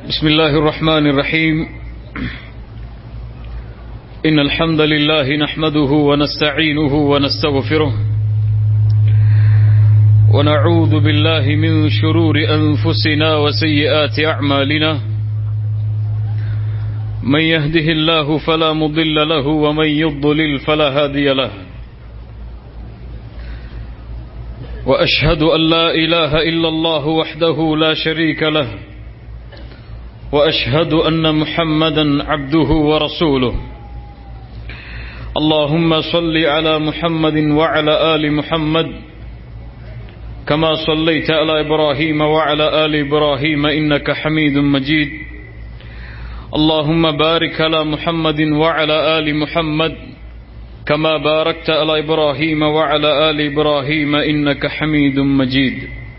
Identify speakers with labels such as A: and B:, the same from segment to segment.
A: بسم الله الرحمن الرحيم إن الحمد لله نحمده ونستعينه ونستغفره ونعوذ بالله من شرور أنفسنا وسيئات أعمالنا من يهده الله فلا مضل له ومن يضلل فلا هادي له وأشهد أن لا إله إلا الله وحده لا شريك له واشهد ان محمدا عبده ورسوله اللهم صل على محمد وعلى ال محمد كما صليت على ابراهيم وعلى ال ابراهيم انك حميد مجيد اللهم بارك على محمد وعلى ال محمد كما باركت على ابراهيم وعلى ال ابراهيم انك حميد مجيد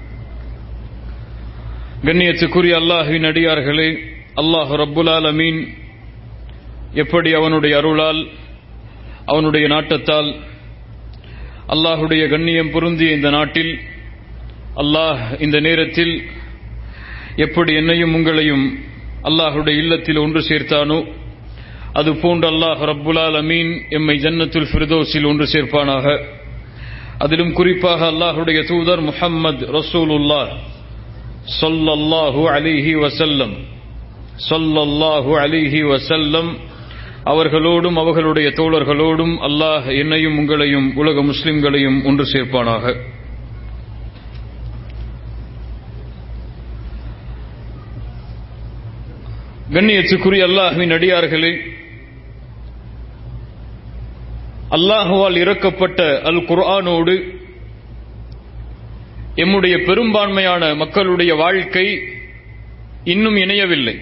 A: கண்ணியத்துக்குரிய அல்லாஹின் அடியார்களே அல்லாஹ் ரப்புல் ஆலமீன் எப்படி அவனுடைய அருளால் அவனுடைய நாட்டத்தால் அல்லாஹுடைய கண்ணியம் பொருந்திய இந்த நாட்டில் அல்லாஹ் இந்த நேரத்தில் எப்படி என்னையும் உங்களையும் அல்லாஹுடைய இல்லத்தில் ஒன்று சேர்த்தானோ அது போன்று அல்லாஹ் ரப்புல் ஆலமீன் எம்மை ஜன்னத்துல் ஃபிர்தோஸில் ஒன்று சேர்ப்பானாக அதிலும் குறிப்பாக அல்லாஹுடைய தூதர் முஹம்மது ரசூலுல்லாஹ் சொல்லல்லாஹு அலிஹி வசல்லம் சொல்லல்லாஹு அலிஹி வசல்லம் அவர்களோடும் அவர்களுடைய தோழர்களோடும் அல்லாஹ் என்னையும் உங்களையும் உலக முஸ்லிம்களையும் ஒன்று சேர்ப்பானாக கண்ணியத்துக்குரிய அல்லாஹுவின் அடியார்களே அல்லாஹுவால் இறக்கப்பட்ட அல் குர்ஆனோடு எம்முடைய பெரும்பான்மையான மக்களுடைய வாழ்க்கை இன்னும் இணையவில்லை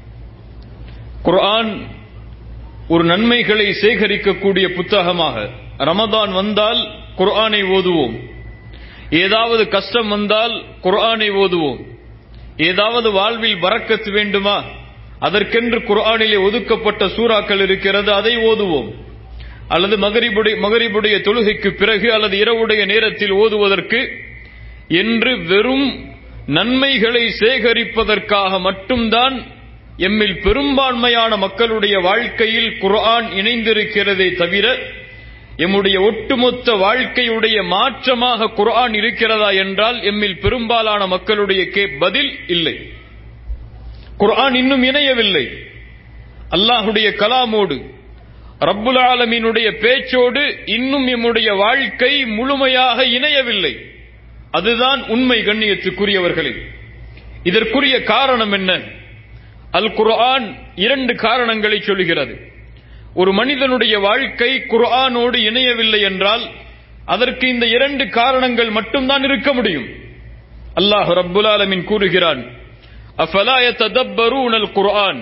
A: குர்ஆன் ஒரு நன்மைகளை சேகரிக்கக்கூடிய புத்தகமாக ரமதான் வந்தால் குர்ஆனை ஓதுவோம் ஏதாவது கஷ்டம் வந்தால் குர்ஆனை ஓதுவோம் ஏதாவது வாழ்வில் வரக்கத்து வேண்டுமா அதற்கென்று குர்ஆனிலே ஒதுக்கப்பட்ட சூறாக்கள் இருக்கிறது அதை ஓதுவோம் அல்லது மகரிபுடைய மகரிபுடைய தொழுகைக்கு பிறகு அல்லது இரவுடைய நேரத்தில் ஓதுவதற்கு என்று வெறும் நன்மைகளை சேகரிப்பதற்காக மட்டும்தான் எம்மில் பெரும்பான்மையான மக்களுடைய வாழ்க்கையில் குர்ஆன் இணைந்திருக்கிறதே தவிர எம்முடைய ஒட்டுமொத்த வாழ்க்கையுடைய மாற்றமாக குர்ஆன் இருக்கிறதா என்றால் எம்மில் பெரும்பாலான மக்களுடைய கே பதில் இல்லை குர்ஆன் இன்னும் இணையவில்லை அல்லாஹுடைய கலாமோடு ரப்புல் ஆலமீனுடைய பேச்சோடு இன்னும் எம்முடைய வாழ்க்கை முழுமையாக இணையவில்லை அதுதான் உண்மை கண்ணியத்துக்குரியவர்களே இதற்குரிய காரணம் என்ன அல் குர்ஆன் இரண்டு காரணங்களை சொல்கிறது ஒரு மனிதனுடைய வாழ்க்கை குர்ஆனோடு இணையவில்லை என்றால் அதற்கு இந்த இரண்டு காரணங்கள் மட்டும்தான் இருக்க முடியும் அல்லாஹ் ரப்புல் ஆலமின் கூறுகிறான் அஃபலா யததப்பரூன அல் குர்ஆன்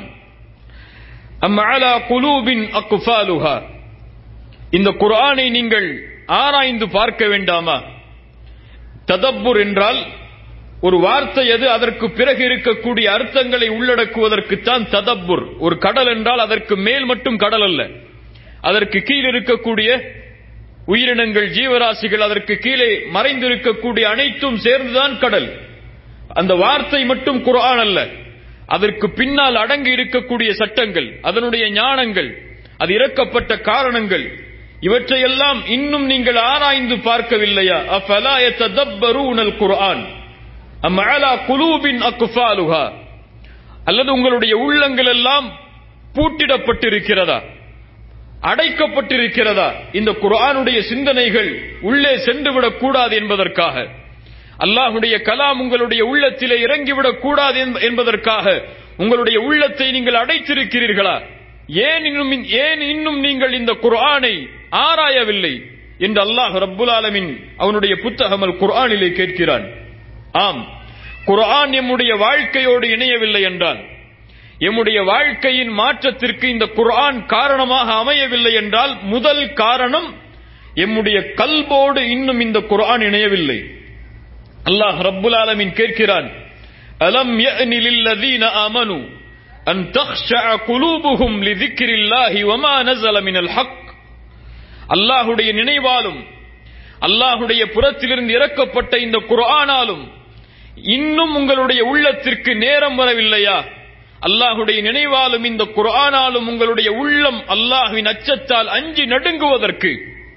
A: அம் அலா குலூபின் அக்ஃபாலுஹா இந்த குர்ஆனை நீங்கள் ஆராய்ந்து பார்க்க வேண்டாமா ததப்புர் என்றால் ஒரு வார்த்தை எது அதற்கு பிறகு இருக்கக்கூடிய அர்த்தங்களை உள்ளடக்குவதற்குத்தான் ததப்புர் ஒரு கடல் என்றால் அதற்கு மேல் மட்டும் கடல் அல்ல அதற்கு கீழ் இருக்கக்கூடிய உயிரினங்கள் ஜீவராசிகள் அதற்கு கீழே மறைந்திருக்கக்கூடிய அனைத்தும் சேர்ந்துதான் கடல் அந்த வார்த்தை மட்டும் குரான் அல்ல அதற்கு பின்னால் அடங்கி இருக்கக்கூடிய சட்டங்கள் அதனுடைய ஞானங்கள் அது இறக்கப்பட்ட காரணங்கள் இவற்றையெல்லாம் இன்னும் நீங்கள் ஆராய்ந்து பார்க்கவில்லையா அஃபலா யததப்பரூனல் குர்ஆன் அம் அலா குலூபின் அக்ஃபாலுஹா அல்லது உங்களுடைய உள்ளங்கள் எல்லாம் பூட்டிடப்பட்டிருக்கிறதா அடைக்கப்பட்டிருக்கிறதா இந்த குர்ஆனுடைய சிந்தனைகள் உள்ளே சென்றுவிடக் கூடாது என்பதற்காக அல்லாஹுடைய கலாம் உங்களுடைய உள்ளத்திலே இறங்கிவிடக் கூடாது என்பதற்காக உங்களுடைய உள்ளத்தை நீங்கள் அடைத்திருக்கிறீர்களா ஏன் இன்னும் ஏன் இன்னும் நீங்கள் இந்த குர்ஆனை ஆராயவில்லை என்று அல்லாஹ் ரப்புல் ஆலமின் அவனுடைய புத்தகம் அல் குர்ஆனிலே கேட்கிறான் ஆம் குர்ஆன் எம்முடைய வாழ்க்கையோடு இணையவில்லை என்றால் எம்முடைய வாழ்க்கையின் மாற்றத்திற்கு இந்த குர்ஆன் காரணமாக அமையவில்லை என்றால் முதல் காரணம் எம்முடைய கல்போடு இன்னும் இந்த குர்ஆன் இணையவில்லை அல்லாஹ் ரப்புல் ஆலமின் கேட்கிறான் அலம் யஅனி லில்லதீன ஆமனு அன் தக்ஷஅ குலூபுஹும் லிذிக்ரில்லாஹி வமா நஸல மினல் ஹக் அல்லாஹுடைய நினைவாலும் அல்லாஹுடைய புறத்திலிருந்து இறக்கப்பட்ட இந்த குர்ஆனாலும் இன்னும் உங்களுடைய உள்ளத்திற்கு நேரம் வரவில்லையா அல்லாஹுடைய நினைவாலும் இந்த குர்ஆனாலும் உங்களுடைய உள்ளம் அல்லாஹ்வின் அச்சத்தால் அஞ்சி நடுங்குவதற்கு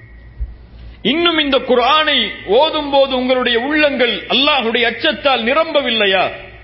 A: இன்னும் இந்த குர்ஆனை ஓதும் போது உங்களுடைய உள்ளங்கள் அல்லாஹுடைய அச்சத்தால் நிரம்பவில்லையா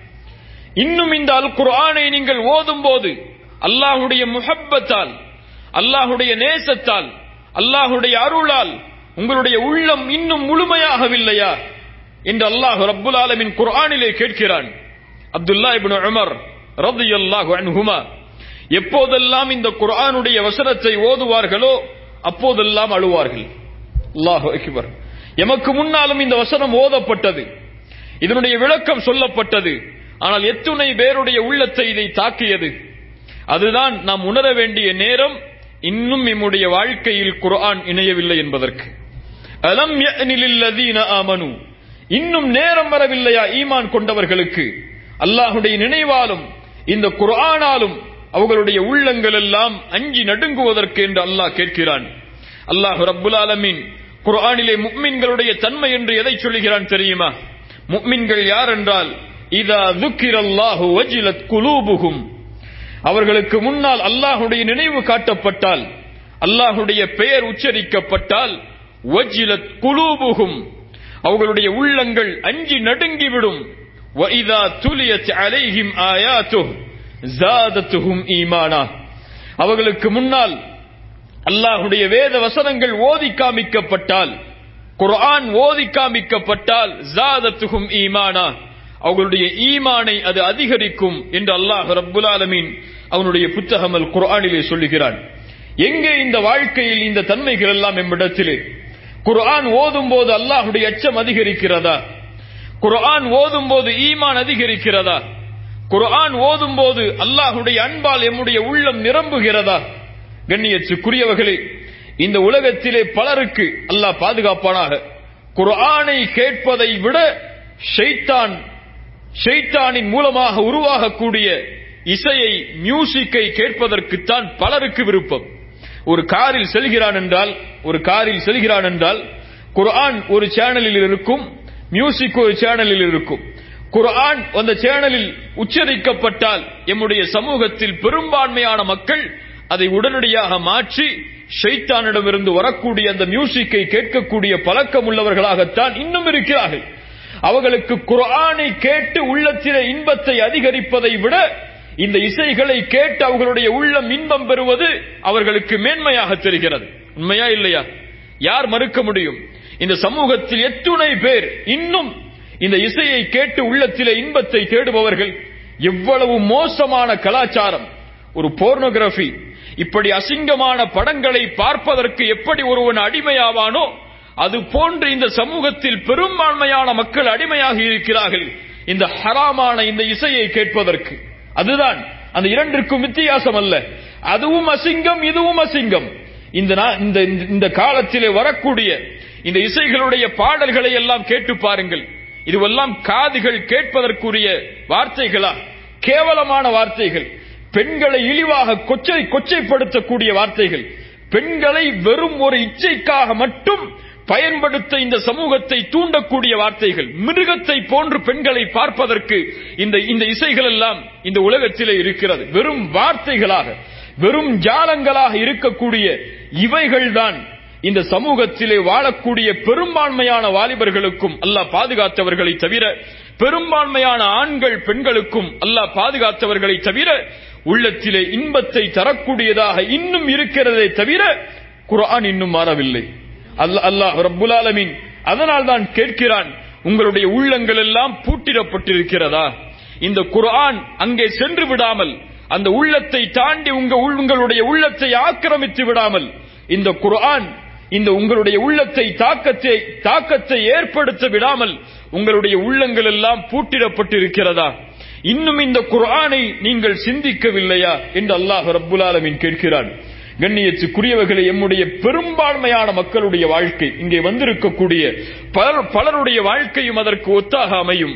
A: இன்னும் இந்த அல் குர்ஆனை நீங்கள் ஓதும் போது அல்லாஹுடைய முஹப்பத்தால் அல்லாஹுடைய நேசத்தால் அல்லாஹுடைய அருளால் உங்களுடைய உள்ளம் இன்னும் முழுமையாகவில்லையா என்று அல்லாஹ் ரப்புல் ஆலமின் குர்ஆனிலே கேட்கிறான் அப்துல்லா இப்னு உமர் ரலியல்லாஹு அன்ஹுமா எப்போதெல்லாம் இந்த குர்ஆனுடைய வசனத்தை ஓதுவார்களோ அப்போதெல்லாம் அழுவார்கள் அல்லாஹு அக்பர் எமக்கு முன்னாலும் இந்த வசனம் ஓதப்பட்டது இதனுடைய விளக்கம் சொல்லப்பட்டது ஆனால் எத்துணை பேருடைய உள்ளத்தை இதை தாக்கியது அதுதான் நாம் உணர வேண்டிய நேரம் இன்னும் நம்முடைய வாழ்க்கையில் குர்ஆன் இணையவில்லை என்பதற்கு அலம் யஅனிலில்லதீன ஆமனு இன்னும் நேரம் வரவில்லையா ஈமான் கொண்டவர்களுக்கு அல்லாஹுடைய நினைவாலும் இந்த குர்ஆனாலும் அவர்களுடைய உள்ளங்கள் எல்லாம் அஞ்சி நடுங்குவதற்கு என்று அல்லாஹ் கேட்கிறான் அல்லாஹ் ரப்புல் ஆலமீன் குர்ஆனிலே முக்மின்களுடைய தன்மை என்று எதை சொல்லுகிறான் தெரியுமா முக்மின்கள் யார் என்றால் இதா துக்கிரல்லாஹு வஜிலத் குலூபுகும் அவர்களுக்கு முன்னால் அல்லாஹுடைய நினைவு காட்டப்பட்டால் அல்லாஹுடைய பெயர் உச்சரிக்கப்பட்டால் வஜிலத் குலூபுகும் அவர்களுடைய உள்ளங்கள் அஞ்சி நடுங்கிவிடும் وَإِذَا تُلِيَتْ عَلَيْهِمْ آيَاتُهُ زَادَتْهُمْ ஈமானா அவர்களுக்கு முன்னால் அல்லாஹுடைய வேத வசனங்கள் ஓதி காமிக்கப்பட்டால் குர்ஆன் ஓதி காமிக்கப்பட்டால் ஜாதத்துகும் ஈமானா அவர்களுடைய ஈமானை அது அதிகரிக்கும் என்று அல்லாஹ் ரப்புல் ஆலமீன் அவனுடைய புத்தகம் அல் குர்ஆனிலே சொல்லுகிறான் எங்கே இந்த வாழ்க்கையில் இந்த தன்மைகள் எல்லாம் எம்மிடத்திலே குர்ஆன் ஓதும் போது அல்லாஹுடைய அச்சம் அதிகரிக்கிறதா குர்ஆன் ஓதும் போது ஈமான் அதிகரிக்கிறதா குர்ஆன் ஓதும் போது அல்லாஹுடைய அன்பால் எம்முடைய உள்ளம் நிரம்புகிறதா கண்ணியத்துக்குரியவர்களே இந்த உலகத்திலே பலருக்கு அல்லாஹ் பாதுகாப்பானாக குர்ஆனை கேட்பதை விட ஷைத்தான் ஷைத்தானின் மூலமாக உருவாகக்கூடிய இசையை மியூசிக்கை கேட்பதற்குத்தான் பலருக்கு விருப்பம் ஒரு காரில் செல்கிறான் என்றால் ஒரு காரில் செல்கிறான் என்றால் குர்ஆன் ஒரு சேனலில் இருக்கும் மியூசிக் ஒரு சேனலில் இருக்கும் குர்ஆன் அந்த சேனலில் உச்சரிக்கப்பட்டால் எம்முடைய சமூகத்தில் பெரும்பான்மையான மக்கள் அதை உடனடியாக மாற்றி ஷைத்தானிடமிருந்து வரக்கூடிய அந்த மியூசிக்கை கேட்கக்கூடிய பழக்கம் உள்ளவர்களாகத்தான் இன்னும் இருக்கிறார்கள் அவர்களுக்கு குர்ஆனை கேட்டு உள்ளத்திலே இன்பத்தை அதிகரிப்பதை விட இந்த இசைகளை கேட்டு அவர்களுடைய உள்ளம் இன்பம் பெறுவது அவர்களுக்கு மேன்மையாக தெரிகிறது உண்மையா இல்லையா யார் மறுக்க முடியும் இந்த சமூகத்தில் எத்துணை பேர் இன்னும் இந்த இசையை கேட்டு உள்ளத்திலே இன்பத்தை தேடுபவர்கள் எவ்வளவு மோசமான கலாச்சாரம் ஒரு போர்னோகிராபி இப்படி அசிங்கமான படங்களை பார்ப்பதற்கு எப்படி ஒருவன் அடிமையாவானோ அது போன்று இந்த சமூகத்தில் பெரும்பான்மையான மக்கள் அடிமையாக இருக்கிறார்கள் இந்த ஹராமான இந்த இசையை கேட்பதற்கு அதுதான் அந்த இரண்டிற்கும் வித்தியாசம் அல்ல அதுவும் அசிங்கம் இதுவும் அசிங்கம் இந்த நா- இந்த இந்த காலத்திலே வரக்கூடிய இந்த இசைகளுடைய பாடல்களை எல்லாம் கேட்டு பாருங்கள் இதுவெல்லாம் காதுகள் கேட்பதற்குரிய வார்த்தைகளா கேவலமான வார்த்தைகள் பெண்களை இழிவாக கொச்சை கொச்சைப்படுத்தக்கூடிய வார்த்தைகள் பெண்களை வெறும் ஒரு இச்சைக்காக மட்டும் பயன்படுத்த இந்த சமூகத்தை தூண்டக்கூடிய வார்த்தைகள் மிருகத்தை போன்று பெண்களை பார்ப்பதற்கு இந்த இந்த இசைகள் எல்லாம் இந்த உலகத்திலே இருக்கிறது வெறும் வார்த்தைகளாக வெறும் ஜாலங்களாக இருக்கக்கூடிய இவைகள்தான் இந்த சமூகத்திலே வாழக்கூடிய பெரும்பான்மையான வாலிபர்களுக்கும் அல்லாஹ் பாதுகாத்தவர்களை தவிர பெரும்பான்மையான ஆண்கள் பெண்களுக்கும் அல்லாஹ் பாதுகாத்தவர்களை தவிர உள்ளத்திலே இன்பத்தை தரக்கூடியதாக இன்னும் இருக்கிறதே தவிர குர்ஆன் இன்னும் மாறவில்லை அல்லாஹ் அல்லாஹ் ரப்புல் ஆலமீன் அதனால் தான் கேட்கிறான் உங்களுடைய உள்ளங்கள் எல்லாம் பூட்டிடப்பட்டிருக்கிறதா இந்த குர்ஆன் அங்கே சென்று விடாமல் அந்த உள்ளத்தை தாண்டி உங்க உள்- உங்களுடைய உள்ளத்தை ஆக்கிரமித்து விடாமல் இந்த குர்ஆன் இந்த உங்களுடைய உள்ளத்தை தாக்கத்தை தாக்கத்தை ஏற்படுத்த விடாமல் உங்களுடைய உள்ளங்கள் எல்லாம் பூட்டிடப்பட்டிருக்கிறதா இன்னும் இந்த குர்ஆனை நீங்கள் சிந்திக்கவில்லையா என்று அல்லாஹ் ரப்புல் ஆலமீன் கேட்கிறான் கண்ணியத்துக்குரியவர்களை எம்முடைய பெரும்பான்மையான மக்களுடைய வாழ்க்கை இங்கே வந்திருக்கக்கூடிய பலர் பலருடைய வாழ்க்கையும் அதற்கு ஒத்தாக அமையும்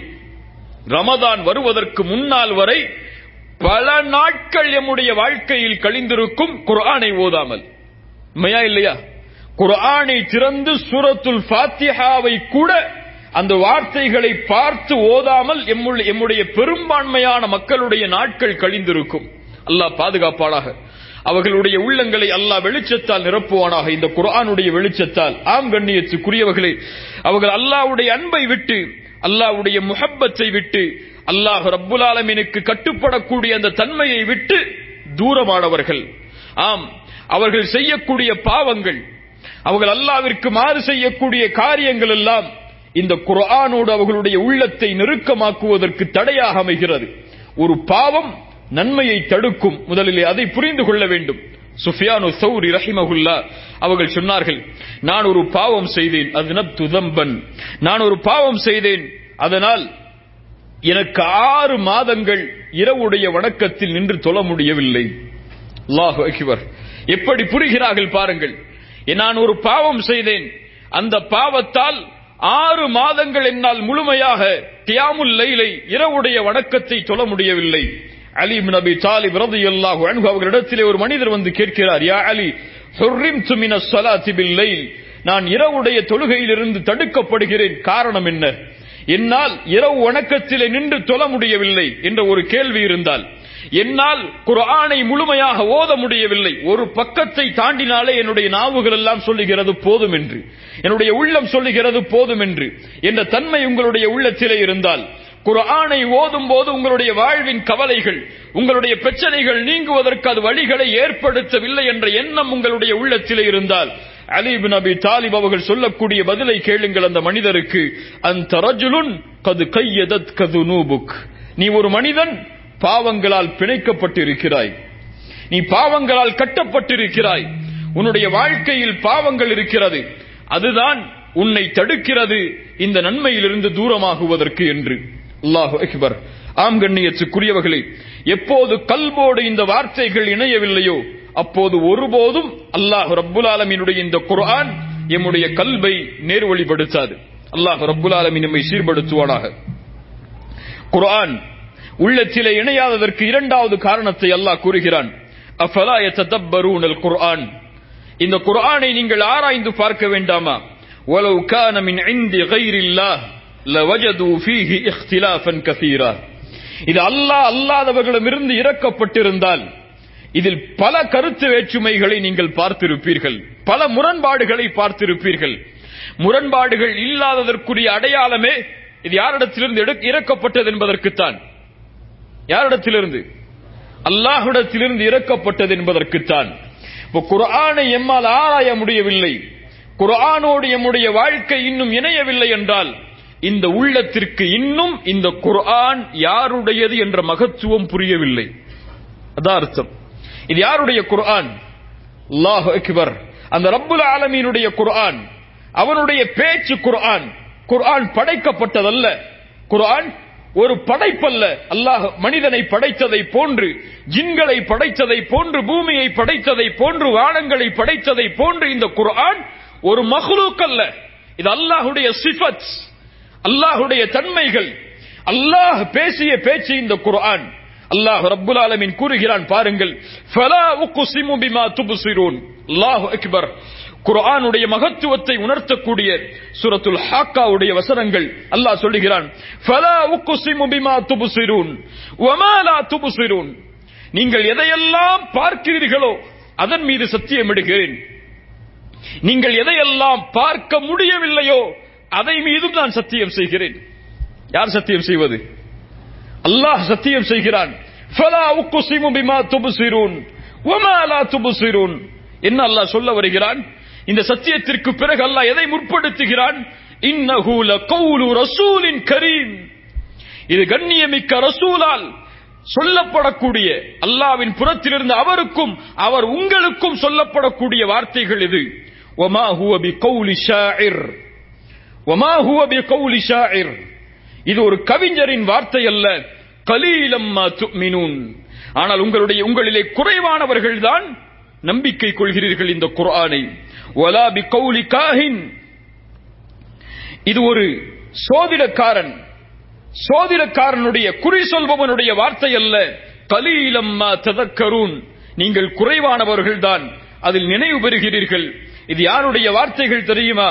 A: ரமதான் வருவதற்கு முன்னால் வரை பல நாட்கள் எம்முடைய வாழ்க்கையில் கழிந்திருக்கும் குர்ஆனை ஓதாமல் உண்மையா இல்லையா குர்ஆனை திறந்து சூரத்துல் ஃபாத்திஹாவை கூட அந்த வார்த்தைகளை பார்த்து ஓதாமல் எம்முள்- எம்முடைய பெரும்பான்மையான மக்களுடைய நாட்கள் கழிந்திருக்கும் அல்லாஹ் பாதுகாப்பாளாக அவர்களுடைய உள்ளங்களை அல்லாஹ் வெளிச்சத்தால் நிரப்புவானாக இந்த குர்ஆனுடைய வெளிச்சத்தால் ஆம் கண்ணியத்துக்குரியவர்களே அவர்கள் அல்லாஹ்வுடைய அன்பை விட்டு அல்லாஹ்வுடைய முஹப்பத்தை விட்டு அல்லாஹ் ரப்புல் ஆலமீனுக்கு கட்டுப்படக்கூடிய அந்த தன்மையை விட்டு தூரமானவர்கள் ஆம் அவர்கள் செய்யக்கூடிய பாவங்கள் அவர்கள் அல்லாவிற்கு மாறு செய்யக்கூடிய காரியங்கள் எல்லாம் இந்த குர்ஆனோடு அவர்களுடைய உள்ளத்தை நெருக்கமாக்குவதற்கு தடையாக அமைகிறது ஒரு பாவம் நன்மையை தடுக்கும் முதலிலே அதை புரிந்து கொள்ள வேண்டும் சுஃபியானு சௌரி ரஹிமகுல்லா அவர்கள் சொன்னார்கள் நான் ஒரு பாவம் செய்தேன் அது துதம்பன் நான் ஒரு பாவம் செய்தேன் அதனால் எனக்கு ஆறு மாதங்கள் இரவுடைய வணக்கத்தில் நின்று தொழ முடியவில்லை அல்லாஹு அக்பர் எப்படி புரிகிறார்கள் பாருங்கள் நான் ஒரு பாவம் செய்தேன் அந்த பாவத்தால் ஆறு மாதங்கள் என்னால் முழுமையாக கியாமுல் லைலை இரவுடைய வணக்கத்தை தொழ முடியவில்லை அலி பின் அபி தாலிப் ரலியல்லாஹு அன்ஹு அவர்களிடத்திலே ஒரு மனிதர் வந்து கேட்கிறார் யா அலி ஹுர்ரிம்து மின ஸலாத்தி பில் லைல் நான் இரவுடைய தொழுகையிலிருந்து தடுக்கப்படுகிறேன் காரணம் என்ன என்னால் இரவு வணக்கத்திலே நின்று தொழ முடியவில்லை என்ற ஒரு கேள்வி இருந்தால் என்னால் குர்ஆனை முழுமையாக ஓத முடியவில்லை ஒரு பக்கத்தை தாண்டினாலே என்னுடைய நாவுகள் எல்லாம் சொல்லுகிறது போதும் என்று என்னுடைய உள்ளம் சொல்லுகிறது போதும் என்று என்ற தன்மை உங்களுடைய உள்ளத்திலே இருந்தால் குர்ஆனை ஓதும் போது உங்களுடைய வாழ்வின் கவலைகள் உங்களுடைய பிரச்சனைகள் நீங்குவதற்கு அது வழிகளை ஏற்படுத்தவில்லை என்ற எண்ணம் உங்களுடைய உள்ளத்திலே இருந்தால் அலி பின் அபி தாலிப் அவர்கள் சொல்லக்கூடிய பதிலை கேளுங்கள் அந்த மனிதருக்கு அந்த ரஜுலுன் கது கையதத் கது நூபுக் நீ ஒரு மனிதன் பாவங்களால் பிணைக்கப்பட்டிருக்கிறாய் நீ பாவங்களால் கட்டப்பட்டிருக்கிறாய் உன்னுடைய வாழ்க்கையில் பாவங்கள் இருக்கிறது அதுதான் உன்னை தடுக்கிறது இந்த நன்மையிலிருந்து தூரமாகுவதற்கு என்று அல்லாஹு அக்பர் ஆம் கண்ணியத்துக்குரியவர்களே எப்போது கல்போடு இந்த வார்த்தைகள் இணையவில்லையோ அப்போது ஒருபோதும் அல்லாஹ் ரப்புல் ஆலமீனுடைய இந்த குர்ஆன் எம்முடைய கல்வை நேர்வழிப்படுத்தாது அல்லாஹ் ரப்புல் ஆலமீன் நம்மை சீர்படுத்துவானாக குர்ஆன் உள்ளத்திலே இணையாததற்கு இரண்டாவது காரணத்தை அல்லாஹ் கூறுகிறான் அஃபலா யததப்பரூனல் குர்ஆன் இந்த குர்ஆனை நீங்கள் ஆராய்ந்து பார்க்க வேண்டாமா ولو كان من عند غير الله لوجدوا فيه اختلافا كثيرا இது அல்லாஹ் அல்லாதவர்களிடமிருந்து இறக்கப்பட்டிருந்தால் இதில் பல கருத்து வேற்றுமைகளை நீங்கள் பார்த்திருப்பீர்கள் பல முரண்பாடுகளை பார்த்திருப்பீர்கள் முரண்பாடுகள் இல்லாததற்குரிய அடையாளமே இது யாரிடத்திலிருந்து எடு- இறக்கப்பட்டது என்பதற்குத்தான் யாரிடத்திலிருந்து அல்லாஹ்விடத்திலிருந்து இறக்கப்பட்டது என்பதற்குத்தான் இப்போ குர்ஆனை எம்மால் ஆராய முடியவில்லை குர்ஆனோடு எம்முடைய வாழ்க்கை இன்னும் இணையவில்லை என்றால் இந்த உள்ளத்திற்கு இன்னும் இந்த குர்ஆன் யாருடையது என்ற மகத்துவம் புரியவில்லை அதான் அர்த்தம் இது யாருடைய குர்ஆன் அல்லாஹ் அக்பர் அந்த ரப்புல் ஆலமீனுடைய குர்ஆன் அவனுடைய பேச்சு குர்ஆன் குர்ஆன் படைக்கப்பட்டதல்ல குர்ஆன் ஒரு படைப்பல்ல அல்லாஹ் மனிதனை படைத்ததை போன்று ஜின்களை படைத்ததை போன்று பூமியை படைத்ததை போன்று வானங்களை படைத்ததை போன்று இந்த குர்ஆன் ஒரு மஹ்லூக் அல்ல இது அல்லாஹுடைய சிஃபத் அல்லாஹுடைய தன்மைகள் அல்லாஹ் பேசிய பேச்சு இந்த குர்ஆன் அல்லாஹ் ரப்புல் ஆலமீன் கூறுகிறான் பாருங்கள் ஃபலா உக்ஸிமு பிமா துப்சிரூன் அல்லாஹு அக்பர் குர்ஆனுடைய மகத்துவத்தை உணர்த்தக்கூடிய சூரத்துல் ஹாக்காவுடைய வசனங்கள் அல்லாஹ் சொல்லுகிறான் ஃபலா உக்ஸிமு பிமா துப்சிரூன் வமா லா துப்சிரூன் நீங்கள் எதையெல்லாம் பார்க்கிறீர்களோ அதன் மீது சத்தியமிடுகிறேன் நீங்கள் எதையெல்லாம் பார்க்க முடியவில்லையோ அதை மீதும் நான் சத்தியம் செய்கிறேன் யார் சத்தியம் செய்வது அல்லாஹ் சத்தியம் செய்கிறான் ஃபலா உக்ஸிமு பிமா துப்சிரூன் வமா லா துப்சிரூன் என்ன அல்லாஹ் சொல்ல வருகிறான் இந்த சத்தியத்திற்கு பிறகு அல்லாஹ் எதை முற்படுத்துகிறான் இன்னஹு லகவுலு ரசூலின் கரீம் இது கண்ணியமிக்க ரசூலால் சொல்லப்படக்கூடிய அல்லாவின் புறத்திலிருந்து அவருக்கும் அவர் உங்களுக்கும் சொல்லப்படக்கூடிய வார்த்தைகள் இது وما هو بقول شاعر وما هو بقول شاعر இது ஒரு கவிஞரின் வார்த்தை அல்ல கலீலம்மா துமினூன் ஆனால் உங்களுடைய உங்களிலே குறைவானவர்கள் தான் நம்பிக்கை கொள்கிறீர்கள் இந்த குர்ஆனை வலா பி கௌலி காஹின் இது ஒரு சோதிடக்காரன் சோதிடக்காரனுடைய குறி சொல்பவனுடைய வார்த்தை அல்ல கலீலம்மா ததக்கரூன் நீங்கள் குறைவானவர்கள் தான் அதில் நினைவு பெறுகிறீர்கள் இது யாருடைய வார்த்தைகள் தெரியுமா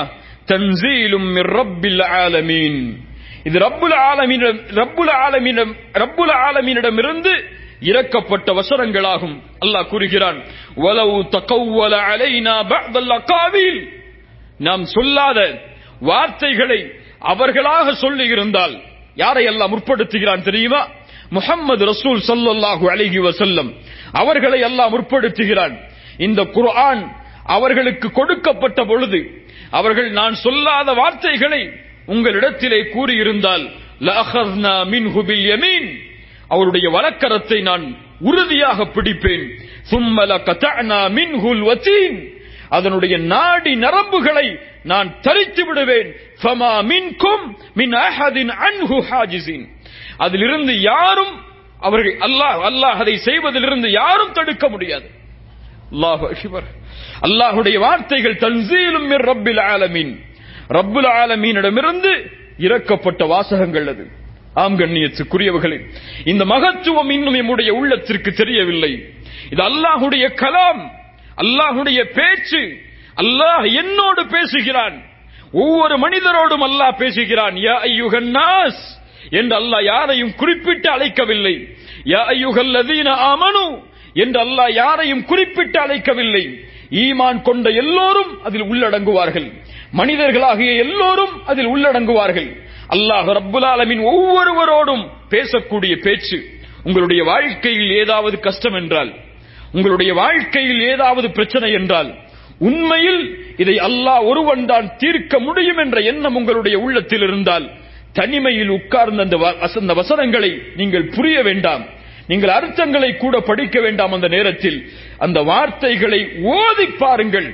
A: தன்சீலும் மிர் ரப்பில் ஆலமீன் இது ரப்புல் ஆலமீனிடம் ரப்புல் ஆலமீனிடம் ரப்புல் ஆலமீனிடமிருந்து இறக்கப்பட்ட வசனங்களாகும் அல்லாஹ் கூறுகிறான் வலவு தகவ்வல அலைனா பஅதல் அகாவில் நாம் சொல்லாத வார்த்தைகளை அவர்களாக சொல்லி இருந்தால் யாரை எல்லாம் முற்படுத்துகிறான் தெரியுமா முஹம்மது ரசூல் ஸல்லல்லாஹு அலைஹி வஸல்லம் அவர்களை எல்லாம் முற்படுத்துகிறான் இந்த குர்ஆன் அவர்களுக்கு கொடுக்கப்பட்ட பொழுது அவர்கள் நான் சொல்லாத வார்த்தைகளை உங்களிடத்திலே கூறியிருந்தால் லஅഖذنا மின்ஹு பில் யமீன் அவருடைய வலக்கரத்தை நான் உறுதியாக பிடிப்பேன் ثم لقطعنا منه الوتين அதனுடைய நாடி நரம்புகளை நான் தரித்து விடுவேன் ஃபமா மின்கும் மின் அஹதின் அன்ஹு ஹாஜிசின் அதிலிருந்து யாரும் அவர்கள் அல்லாஹ் அல்லாஹ் அதை செய்வதிலிருந்து யாரும் தடுக்க முடியாது அல்லாஹ் அக்பர் அல்லாஹ்வுடைய வார்த்தைகள் தன்சீலும் மிர் ரப்பில் ஆலமீன் ரப்புல் ஆலமீனிடமிருந்து இறக்கப்பட்ட வாசகங்கள் அது ஆம் கண்ணியத்துக்குரியவர்களே இந்த மகத்துவம் இன்னும் நம்முடைய உள்ளத்திற்கு தெரியவில்லை இது அல்லாஹுடைய கலாம் அல்லாஹுடைய பேச்சு அல்லாஹ் என்னோடு பேசுகிறான் ஒவ்வொரு மனிதரோடும் அல்லாஹ் பேசுகிறான் யா ஐயுகன் நாஸ் என்று அல்லாஹ் யாரையும் குறிப்பிட்டு அழைக்கவில்லை யா ஐயுகல் லதீன ஆமனு என்று அல்லாஹ் யாரையும் குறிப்பிட்டு அழைக்கவில்லை ஈமான் கொண்ட எல்லோரும் அதில் உள்ளடங்குவார்கள் மனிதர்களாகிய எல்லோரும் அதில் உள்ளடங்குவார்கள் அல்லாஹ் ரப்புல் ஆலமின் ஒவ்வொருவரோடும் பேசக்கூடிய பேச்சு உங்களுடைய வாழ்க்கையில் ஏதாவது கஷ்டம் என்றால் உங்களுடைய வாழ்க்கையில் ஏதாவது பிரச்சனை என்றால் உண்மையில் இதை அல்லாஹ் ஒருவன் தான் தீர்க்க முடியும் என்ற எண்ணம் உங்களுடைய உள்ளத்தில் இருந்தால் தனிமையில் உட்கார்ந்த அந்த வ- அந்த வசனங்களை நீங்கள் புரிய வேண்டாம் நீங்கள் அர்த்தங்களை கூட படிக்க வேண்டாம் அந்த நேரத்தில் அந்த வார்த்தைகளை ஓதி பாருங்கள்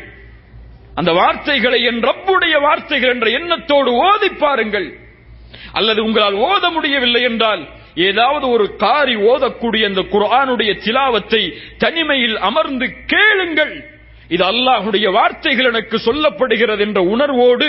A: அந்த வார்த்தைகளை என் ரப்புடைய வார்த்தைகள் என்ற எண்ணத்தோடு ஓதி பாருங்கள் அல்லது உங்களால் ஓத முடியவில்லை என்றால் ஏதாவது ஒரு காரி ஓதக்கூடிய இந்த குர்ஆனுடைய திலாவத்தை தனிமையில் அமர்ந்து கேளுங்கள் இது அல்லாஹுடைய வார்த்தைகள் எனக்கு சொல்லப்படுகிறது என்ற உணர்வோடு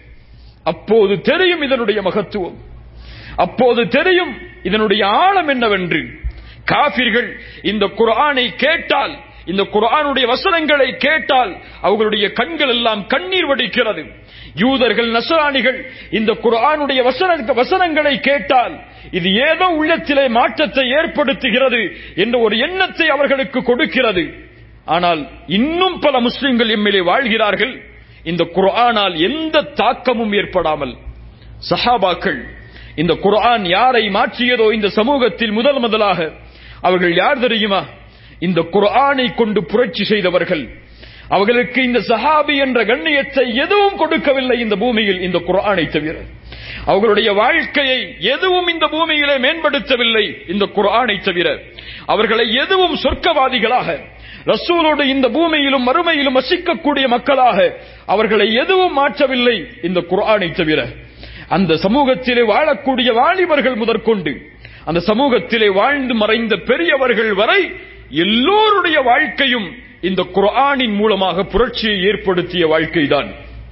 A: அப்போது தெரியும் இதனுடைய மகத்துவம் அப்போது தெரியும் இதனுடைய ஆழம் என்னவென்று காபிர்கள் இந்த குர்ஆனை கேட்டால் இந்த குர்ஆனுடைய வசனங்களை கேட்டால் அவர்களுடைய கண்கள் எல்லாம் கண்ணீர் வடிக்கிறது யூதர்கள் நசராணிகள் இந்த குர்ஆனுடைய வசன வசனங்களை கேட்டால் இது ஏதோ உள்ளத்திலே மாற்றத்தை ஏற்படுத்துகிறது என்ற ஒரு எண்ணத்தை அவர்களுக்கு கொடுக்கிறது ஆனால் இன்னும் பல முஸ்லிம்கள் எம்மிலே வாழ்கிறார்கள் இந்த குர்ஆனால் எந்த தாக்கமும் ஏற்படாமல் சஹாபாக்கள் இந்த குர்ஆன் யாரை மாற்றியதோ இந்த சமூகத்தில் முதல் முதலாக அவர்கள் யார் தெரியுமா இந்த குர்ஆனை கொண்டு புரட்சி செய்தவர்கள் அவர்களுக்கு இந்த சஹாபி என்ற கண்ணியத்தை எதுவும் கொடுக்கவில்லை இந்த பூமியில் இந்த குர்ஆனை தவிர அவர்களுடைய வாழ்க்கையை எதுவும் இந்த பூமியிலே மேம்படுத்தவில்லை இந்த குர்ஆனை தவிர அவர்களை எதுவும் சொர்க்கவாதிகளாக ரசூலோடு இந்த பூமியிலும் மறுமையிலும் வசிக்கக்கூடிய மக்களாக அவர்களை எதுவும் மாற்றவில்லை இந்த குர்ஆனை தவிர அந்த சமூகத்திலே வாழக்கூடிய வாலிபர்கள் முதற்கொண்டு அந்த சமூகத்திலே வாழ்ந்து மறைந்த பெரியவர்கள் வரை எல்லோருடைய வாழ்க்கையும் இந்த குர்ஆனின் மூலமாக புரட்சியை ஏற்படுத்திய வாழ்க்கைதான்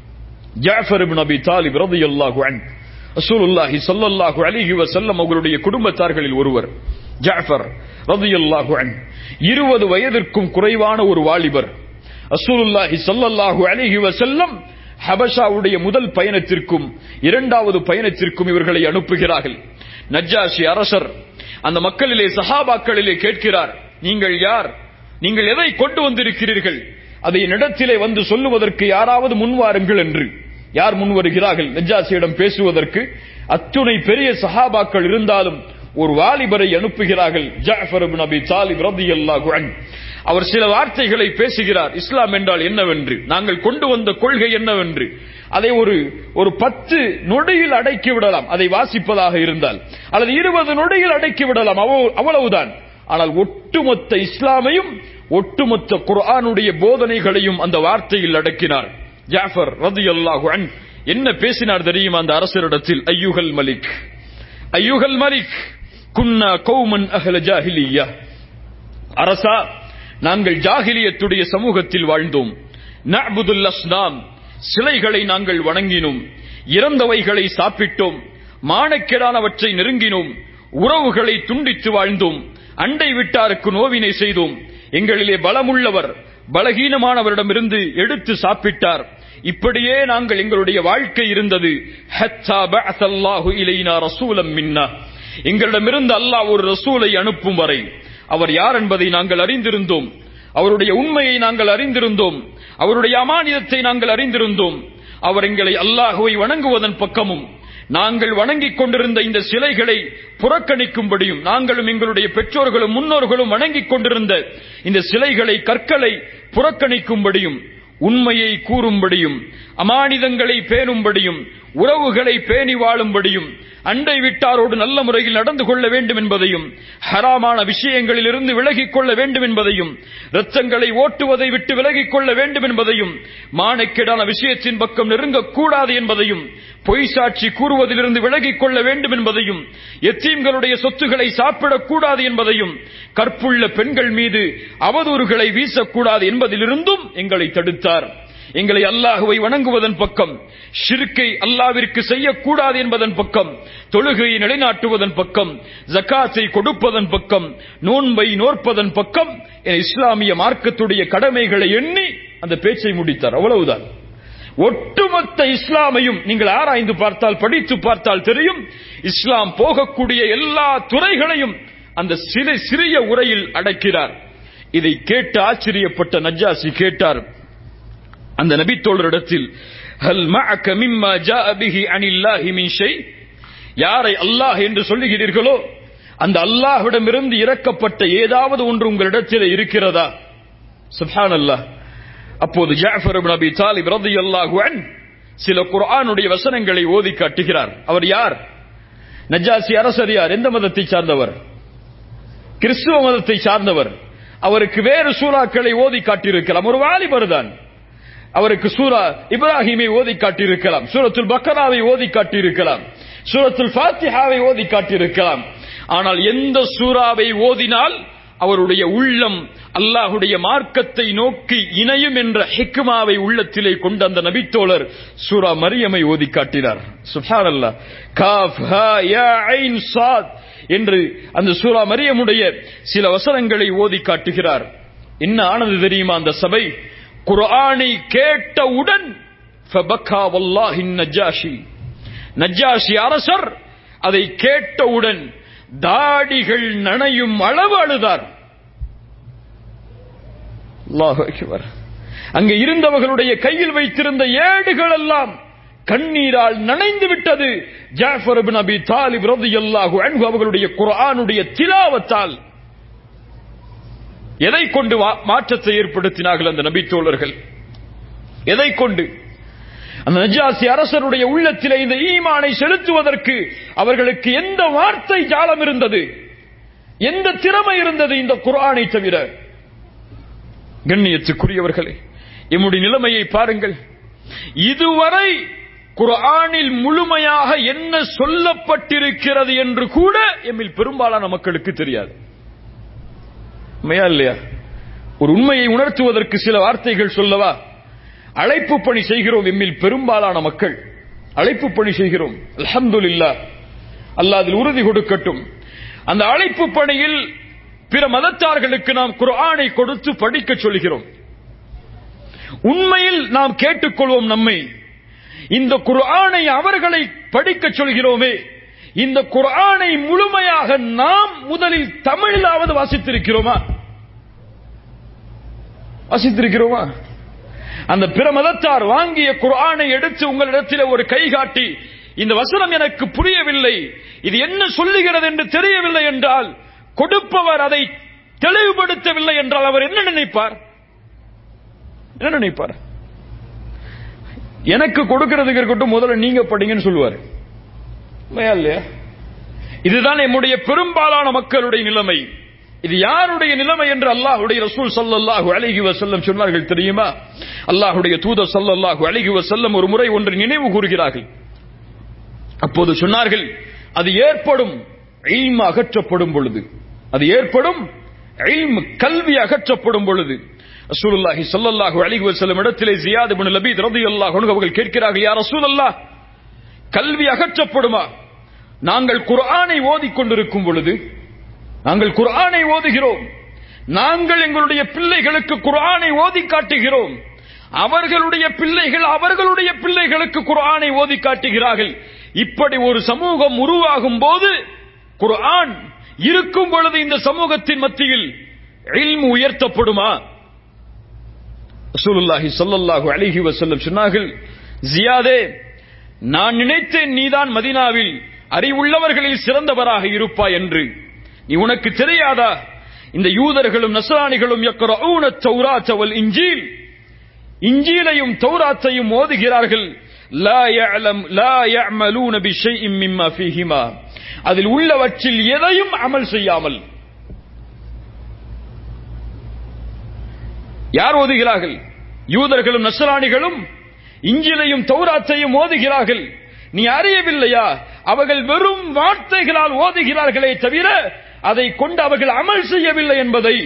A: ஜாஃபர் இப்னு அபி தாலிப் ரலியல்லாஹு அன்ஹு ரசூலுல்லாஹி ஸல்லல்லாஹு அலைஹி வஸல்லம் அவர்களுடைய குடும்பத்தார்களில் ஒருவர் ஜாஃபர் ரலியல்லாஹு அன்ஹு 20 வயதிற்கும் குறைவான ஒரு வாலிபர் ரசூலுல்லாஹி ஸல்லல்லாஹு அலைஹி வஸல்லம் ஹபஷாவுடைய முதல் பயணத்திற்கும் இரண்டாவது பயணத்திற்கும் இவர்களை அனுப்புகிறார்கள் நஜ்ஜாஷி அரசர் அந்த மக்களிலே சஹாபாக்களிலே கேட்கிறார் நீங்கள் யார் நீங்கள் எதை கொண்டு வந்திருக்கிறீர்கள் அதை என்னிடத்திலே வந்து சொல்லுவதற்கு யாராவது முன்வாருங்கள் என்று யார் முன் வருகிறார்கள் நஜ்ஜாசியிடம் பேசுவதற்கு அத்துணை பெரிய சஹாபாக்கள் இருந்தாலும் ஒரு வாலிபரை அனுப்புகிறார்கள் ஜாஃபர் இப்னு அபி தாலிப் ரலியல்லாஹு அன்ஹு அவர் சில வார்த்தைகளை பேசுகிறார் இஸ்லாம் என்றால் என்னவென்று நாங்கள் கொண்டு வந்த கொள்கை என்னவென்று அதை ஒரு ஒரு பத்து நொடியில் அடக்கி விடலாம் அதை வாசிப்பதாக இருந்தால் அல்லது இருபது நொடியில் அடக்கி விடலாம் அவ்வளவு- அவ்வளவுதான் ஆனால் ஒட்டுமொத்த இஸ்லாமையும் ஒட்டுமொத்த குர்ஆனுடைய போதனைகளையும் அந்த வார்த்தையில் அடக்கினார் ஜாஃபர் ரதியல்லாஹு அன் என்ன பேசினார் தெரியுமா அந்த அரசரிடத்தில் ஐயுகல் மலிக் ஐயுகல் மலிக் குன்னா கௌமன் அஹ்ல ஜாஹிலியா அரசா நாங்கள் ஜாகிலியத்துடைய சமூகத்தில் வாழ்ந்தோம் நஅபுதுல் அஸ்னாம் சிலைகளை நாங்கள் வணங்கினோம் இறந்தவைகளை சாப்பிட்டோம் மானக்கேடானவற்றை நெருங்கினோம் உறவுகளை துண்டித்து வாழ்ந்தோம் அண்டை விட்டாருக்கு நோவினை செய்தோம் எங்களிலே பலமுள்ளவர் பலகீனமானவரிடமிருந்து எடுத்து சாப்பிட்டார் இப்படியே நாங்கள் எங்களுடைய வாழ்க்கை இருந்தது ஹத்தா பஅஸல்லாஹு இலைனா ரசூலம் மின்னா எங்களிடமிருந்து அல்லாஹ் ஒரு ரசூலை அனுப்பும் வரை அவர் யார் என்பதை நாங்கள் அறிந்திருந்தோம் அவருடைய உண்மையை நாங்கள் அறிந்திருந்தோம் அவருடைய அமானிதத்தை நாங்கள் அறிந்திருந்தோம் அவர் எங்களை அல்லாஹுவை வணங்குவதன் பக்கமும் நாங்கள் வணங்கிக் கொண்டிருந்த இந்த சிலைகளை புறக்கணிக்கும்படியும் நாங்களும் எங்களுடைய பெற்றோர்களும் முன்னோர்களும் வணங்கிக் கொண்டிருந்த இந்த சிலைகளை கற்களை புறக்கணிக்கும்படியும் உண்மையை கூறும்படியும் அமானிதங்களை பேணும்படியும் உறவுகளை பேணி வாழும்படியும் அண்டை விட்டாரோடு நல்ல முறையில் நடந்து கொள்ள வேண்டும் என்பதையும் ஹராமான விஷயங்களில் இருந்து விலகிக் கொள்ள வேண்டும் என்பதையும் இரத்தங்களை ஓட்டுவதை விட்டு விலகிக் கொள்ள வேண்டும் என்பதையும் மானக்கேடான விஷயத்தின் பக்கம் நெருங்கக்கூடாது என்பதையும் பொய் சாட்சி கூறுவதிலிருந்து விலகிக் கொள்ள வேண்டும் என்பதையும் எத்தீம்களுடைய சொத்துக்களை சாப்பிடக்கூடாது என்பதையும் கற்புள்ள பெண்கள் மீது அவதூறுகளை வீசக்கூடாது என்பதிலிருந்தும் எங்களை தடுத்தார் எங்களை அல்லாஹுவை வணங்குவதன் பக்கம் ஷிர்கை அல்லாவிற்கு செய்யக்கூடாது என்பதன் பக்கம் தொழுகையை நிலைநாட்டுவதன் பக்கம் ஜக்காத்தை கொடுப்பதன் பக்கம் நோன்பை நோற்பதன் பக்கம் என இஸ்லாமிய மார்க்கத்துடைய கடமைகளை எண்ணி அந்த பேச்சை முடித்தார் அவ்வளவுதான் ஒட்டுமொத்த இஸ்லாமையும் நீங்கள் ஆராய்ந்து பார்த்தால் படித்து பார்த்தால் தெரியும் இஸ்லாம் போகக்கூடிய எல்லா துறைகளையும் அந்த சிறு சிறிய உரையில் அடக்கிறார் இதை கேட்டு ஆச்சரியப்பட்ட நஜ்ஜாசி கேட்டார் அந்த நபித்தோழரிடத்தில் ஹல் மஅக மிம்மா ஜாஅ பிஹி அனில்லாஹி மின் ஷை யாரை அல்லாஹ் என்று சொல்லுகிறீர்களோ அந்த அல்லாஹ்விடமிருந்து இறக்கப்பட்ட ஏதாவது ஒன்று உங்களிடத்தில் இருக்கிறதா சுப்ஹானல்லாஹ் அப்போது ஜாஃபர் இப்னு அபி தாலிப் ரலியல்லாஹு அன் சில குர்ஆனுடைய வசனங்களை ஓதி காட்டுகிறார் அவர் யார் நஜாசி அரசர் யார் எந்த மதத்தை சார்ந்தவர் கிறிஸ்துவ மதத்தை சார்ந்தவர் அவருக்கு வேறு சூறாக்களை ஓதி காட்டியிருக்கலாம் ஒரு வாலிபர் தான் அவருக்கு சூரா இப்ராஹிமை ஓதி காட்டியிருக்கலாம் சூரத்துல் பக்கராவை ஓதி காட்டியிருக்கலாம் சூரத்துல் ஃபாத்திஹாவை ஓதி காட்டியிருக்கலாம் ஆனால் எந்த சூறாவை ஓதினால் அவருடைய உள்ளம் அல்லாஹுடைய மார்க்கத்தை நோக்கி இணையும் என்ற ஹிக்மாவை உள்ளத்திலே கொண்ட அந்த நபித்தோழர் சூரா மரியமை ஓதி காட்டினார் சுஃபான் அல்லா காஃப் ஹா யா ஐன் சாத் என்று அந்த சூரா மரியமுடைய சில வசனங்களை ஓதி காட்டுகிறார் என்ன ஆனது தெரியுமா அந்த சபை குர்ஆனை கேட்டவுடன் ஃபபக்கா வல்லாஹின் நஜ்ஜாஷி நஜ்ஜாஷி அரசர் அதை கேட்டவுடன் தாடிகள் நனையும் அளவு அழுதார் அல்லாஹு அக்பர் அங்கே இருந்தவர்களுடைய கையில் வைத்திருந்த ஏடுகள் எல்லாம் கண்ணீரால் நனைந்து விட்டது ஜாஃபர் பின் அபி தாலிப் ரலியல்லாஹு அன்ஹு அவர்களுடைய குர்ஆனுடைய திலாவத்தால் எதை கொண்டு மாற்றத்தை ஏற்படுத்தினார்கள் அந்த நபித்தோழர்கள் எதை கொண்டு அந்த நஜாசி அரசருடைய உள்ளத்திலே இந்த ஈமானை செலுத்துவதற்கு அவர்களுக்கு எந்த வார்த்தை ஜாலம் இருந்தது எந்த திறமை இருந்தது இந்த குர்ஆனை தவிர கண்ணியத்துக்குரியவர்களே எம்முடைய நிலைமையை பாருங்கள் இதுவரை குர்ஆனில் முழுமையாக என்ன சொல்லப்பட்டிருக்கிறது என்று கூட எம்மில் பெரும்பாலான மக்களுக்கு தெரியாது உண்மையா இல்லையா ஒரு உண்மையை உணர்த்துவதற்கு சில வார்த்தைகள் சொல்லவா அழைப்பு பணி செய்கிறோம் எம்மில் பெரும்பாலான மக்கள் அழைப்பு பணி செய்கிறோம் அல்ஹம்துலில்லா அல்லாஹ் அதில் உறுதி கொடுக்கட்டும் அந்த அழைப்பு பணியில் பிற மதத்தார்களுக்கு நாம் குர்ஆனை கொடுத்து படிக்க சொல்கிறோம் உண்மையில் நாம் கேட்டுக்கொள்வோம் நம்மை இந்த குர்ஆனை அவர்களை படிக்க சொல்கிறோமே இந்த குர்ஆனை முழுமையாக நாம் முதலில் தமிழிலாவது வாசித்திருக்கிறோமா வாசித்திருக்கிறோமா அந்த பிற மதத்தார் வாங்கிய குர்ஆனை எடுத்து உங்களிடத்தில் ஒரு கை காட்டி இந்த வசனம் எனக்கு புரியவில்லை இது என்ன சொல்லுகிறது என்று தெரியவில்லை என்றால் கொடுப்பவர் அதை தெளிவுபடுத்தவில்லை என்றால் அவர் என்ன நினைப்பார் என்ன நினைப்பார் எனக்கு கொடுக்கிறதுக்கு இருக்கட்டும் முதல்ல நீங்க படிங்கன்னு சொல்லுவார் இல்லையா இதுதான் நம்முடைய பெரும்பாலான மக்களுடைய நிலைமை இது யாருடைய நிலைமை என்று அல்லாஹுடைய ரசூல் சல்லல்லாஹு அலைஹி வஸல்லம் சொன்னார்கள் தெரியுமா அல்லாஹுடைய தூதர் சல்லல்லாஹு அலைஹி வஸல்லம் ஒரு முறை ஒன்று நினைவு கூறுகிறார்கள் அப்போது சொன்னார்கள் அது ஏற்படும் இல்ம அகற்றப்படும் பொழுது அது ஏற்படும் இல்ம கல்வி அகற்றப்படும் பொழுது ரசூலுல்லாஹி ஸல்லல்லாஹு அலைஹி வஸல்லம் இடத்திலே ஜியாத் இப்னு லபீத் ரலியல்லாஹு அன்ஹு அவர்கள் கேட்கிறார்கள் யா ரசூலல்லாஹ் கல்வி அகற்றப்படுமா நாங்கள் குர்ஆனை ஓதிக்கொண்டிருக்கும் பொழுது நாங்கள் குர்ஆனை ஓதுகிறோம் நாங்கள் எங்களுடைய பிள்ளைகளுக்கு குர்ஆனை ஓதி காட்டுகிறோம் அவர்களுடைய பிள்ளைகள் அவர்களுடைய பிள்ளைகளுக்கு குர்ஆனை ஓதி காட்டுகிறார்கள் இப்படி ஒரு சமூகம் உருவாகும் போது குர்ஆன் இருக்கும் பொழுது இந்த சமூகத்தின் மத்தியில் இல்மு உயர்த்தப்படுமா ரசூலுல்லாஹி ஸல்லல்லாஹு அலைஹி வஸல்லம் சொன்னார்கள் ஜியாதே நான் நினைத்தேன் நீதான் மதீனாவில் அறிவுள்ளவர்களில் சிறந்தவராக இருப்பாய் என்று நீ உனக்கு தெரியாதா இந்த யூதர்களும் நசராணிகளும் யக்ரஊன தௌராத் வல் இன்ஜீல் இன்ஜீலையும் தௌராத்தையும் ஓதுகிறார்கள் லா يعلم لا يعملون بشيء مما فيهما அதில் உள்ளவற்றில் எதையும் அமல் செய்யாமல் யார் ஓதுகிறார்கள் யூதர்களும் நசராணிகளும் இஞ்சிலையும் தௌராத்தையும் ஓதுகிறார்கள் நீ அறியவில்லையா அவர்கள் வெறும் வார்த்தைகளால் ஓதுகிறார்களே தவிர அதை கொண்டு அவர்கள் அமல் செய்யவில்லை என்பதை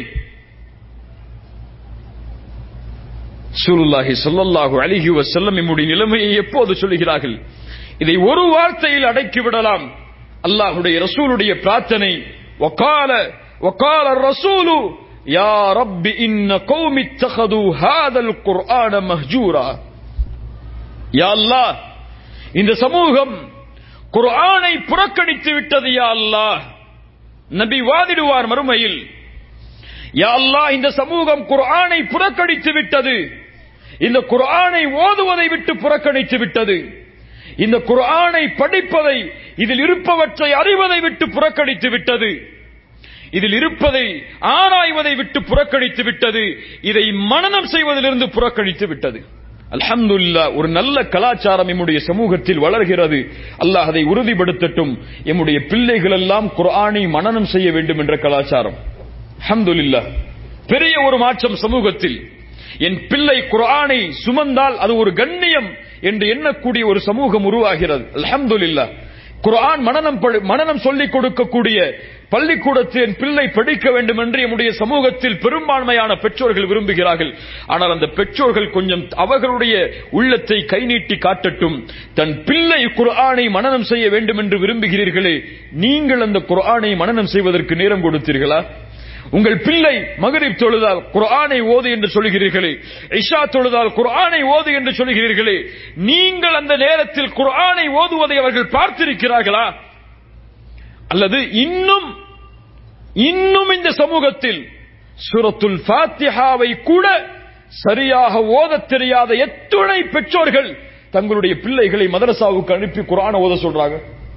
A: சூலுல்லாஹி ஸல்லல்லாஹு அலைஹி வஸல்லம் நம்முடைய நிலைமையை எப்போது சொல்லுகிறார்கள் இதை ஒரு வார்த்தையில் அடக்கி விடலாம் அல்லாஹ்வுடைய ரசூலுடைய பிரார்த்தனை وقال وقال الرسول يا رب إن قوم اتخذوا هذا القرآن مهجورا யா அல்லாஹ் இந்த சமூகம் குர்ஆனை புறக்கணித்து விட்டது யா அல்லாஹ் நபி வாதிடுவார் மறுமையில் யா அல்லாஹ் இந்த சமூகம் குர்ஆனை புறக்கணித்து விட்டது இந்த குர்ஆனை ஓதுவதை விட்டு புறக்கணித்து விட்டது இந்த குர்ஆனை படிப்பதை இதில் இருப்பவற்றை அறிவதை விட்டு புறக்கணித்து விட்டது இதில் இருப்பதை ஆராய்வதை விட்டு புறக்கணித்து விட்டது இதை மனனம் செய்வதிலிருந்து புறக்கணித்து விட்டது அல்ஹம்துல்லா ஒரு நல்ல கலாச்சாரம் எம்முடைய சமூகத்தில் வளர்கிறது அல்லாஹ் அதை உறுதிப்படுத்தட்டும் எம்முடைய பிள்ளைகள் எல்லாம் குர்ஆனை மனனம் செய்ய வேண்டும் என்ற கலாச்சாரம் அல்ஹம்துலில்லா பெரிய ஒரு மாற்றம் சமூகத்தில் என் பிள்ளை குர்ஆனை சுமந்தால் அது ஒரு கண்ணியம் என்று எண்ணக்கூடிய ஒரு சமூகம் உருவாகிறது அல்ஹம்துலில்லா குர்ஆன் மனனம் படி- மனனம் சொல்லிக் கொடுக்கக்கூடிய பள்ளிக்கூடத்தில் என் பிள்ளை படிக்க வேண்டும் என்று நம்முடைய சமூகத்தில் பெரும்பான்மையான பெற்றோர்கள் விரும்புகிறார்கள் ஆனால் அந்த பெற்றோர்கள் கொஞ்சம் அவர்களுடைய உள்ளத்தை கை நீட்டி காட்டட்டும் தன் பிள்ளை குர்ஆனை மனனம் செய்ய வேண்டும் என்று விரும்புகிறீர்களே நீங்கள் அந்த குர்ஆனை மனனம் செய்வதற்கு நேரம் கொடுத்தீர்களா உங்கள் பிள்ளை மகரிப் தொழுதால் குர்ஆனை ஓது என்று சொல்கிறீர்களே இஷா தொழுதால் குர்ஆனை ஓது என்று சொல்கிறீர்களே நீங்கள் அந்த நேரத்தில் குர்ஆனை ஓதுவதை அவர்கள் பார்த்திருக்கிறார்களா அல்லது இன்னும் இன்னும் இந்த சமூகத்தில் சூரத்துல் ஃபாத்திஹாவை கூட சரியாக ஓதத் தெரியாத எத்துணை பெற்றோர்கள் தங்களுடைய பிள்ளைகளை மதரசாவுக்கு அனுப்பி குர்ஆனை ஓத சொல்றாங்க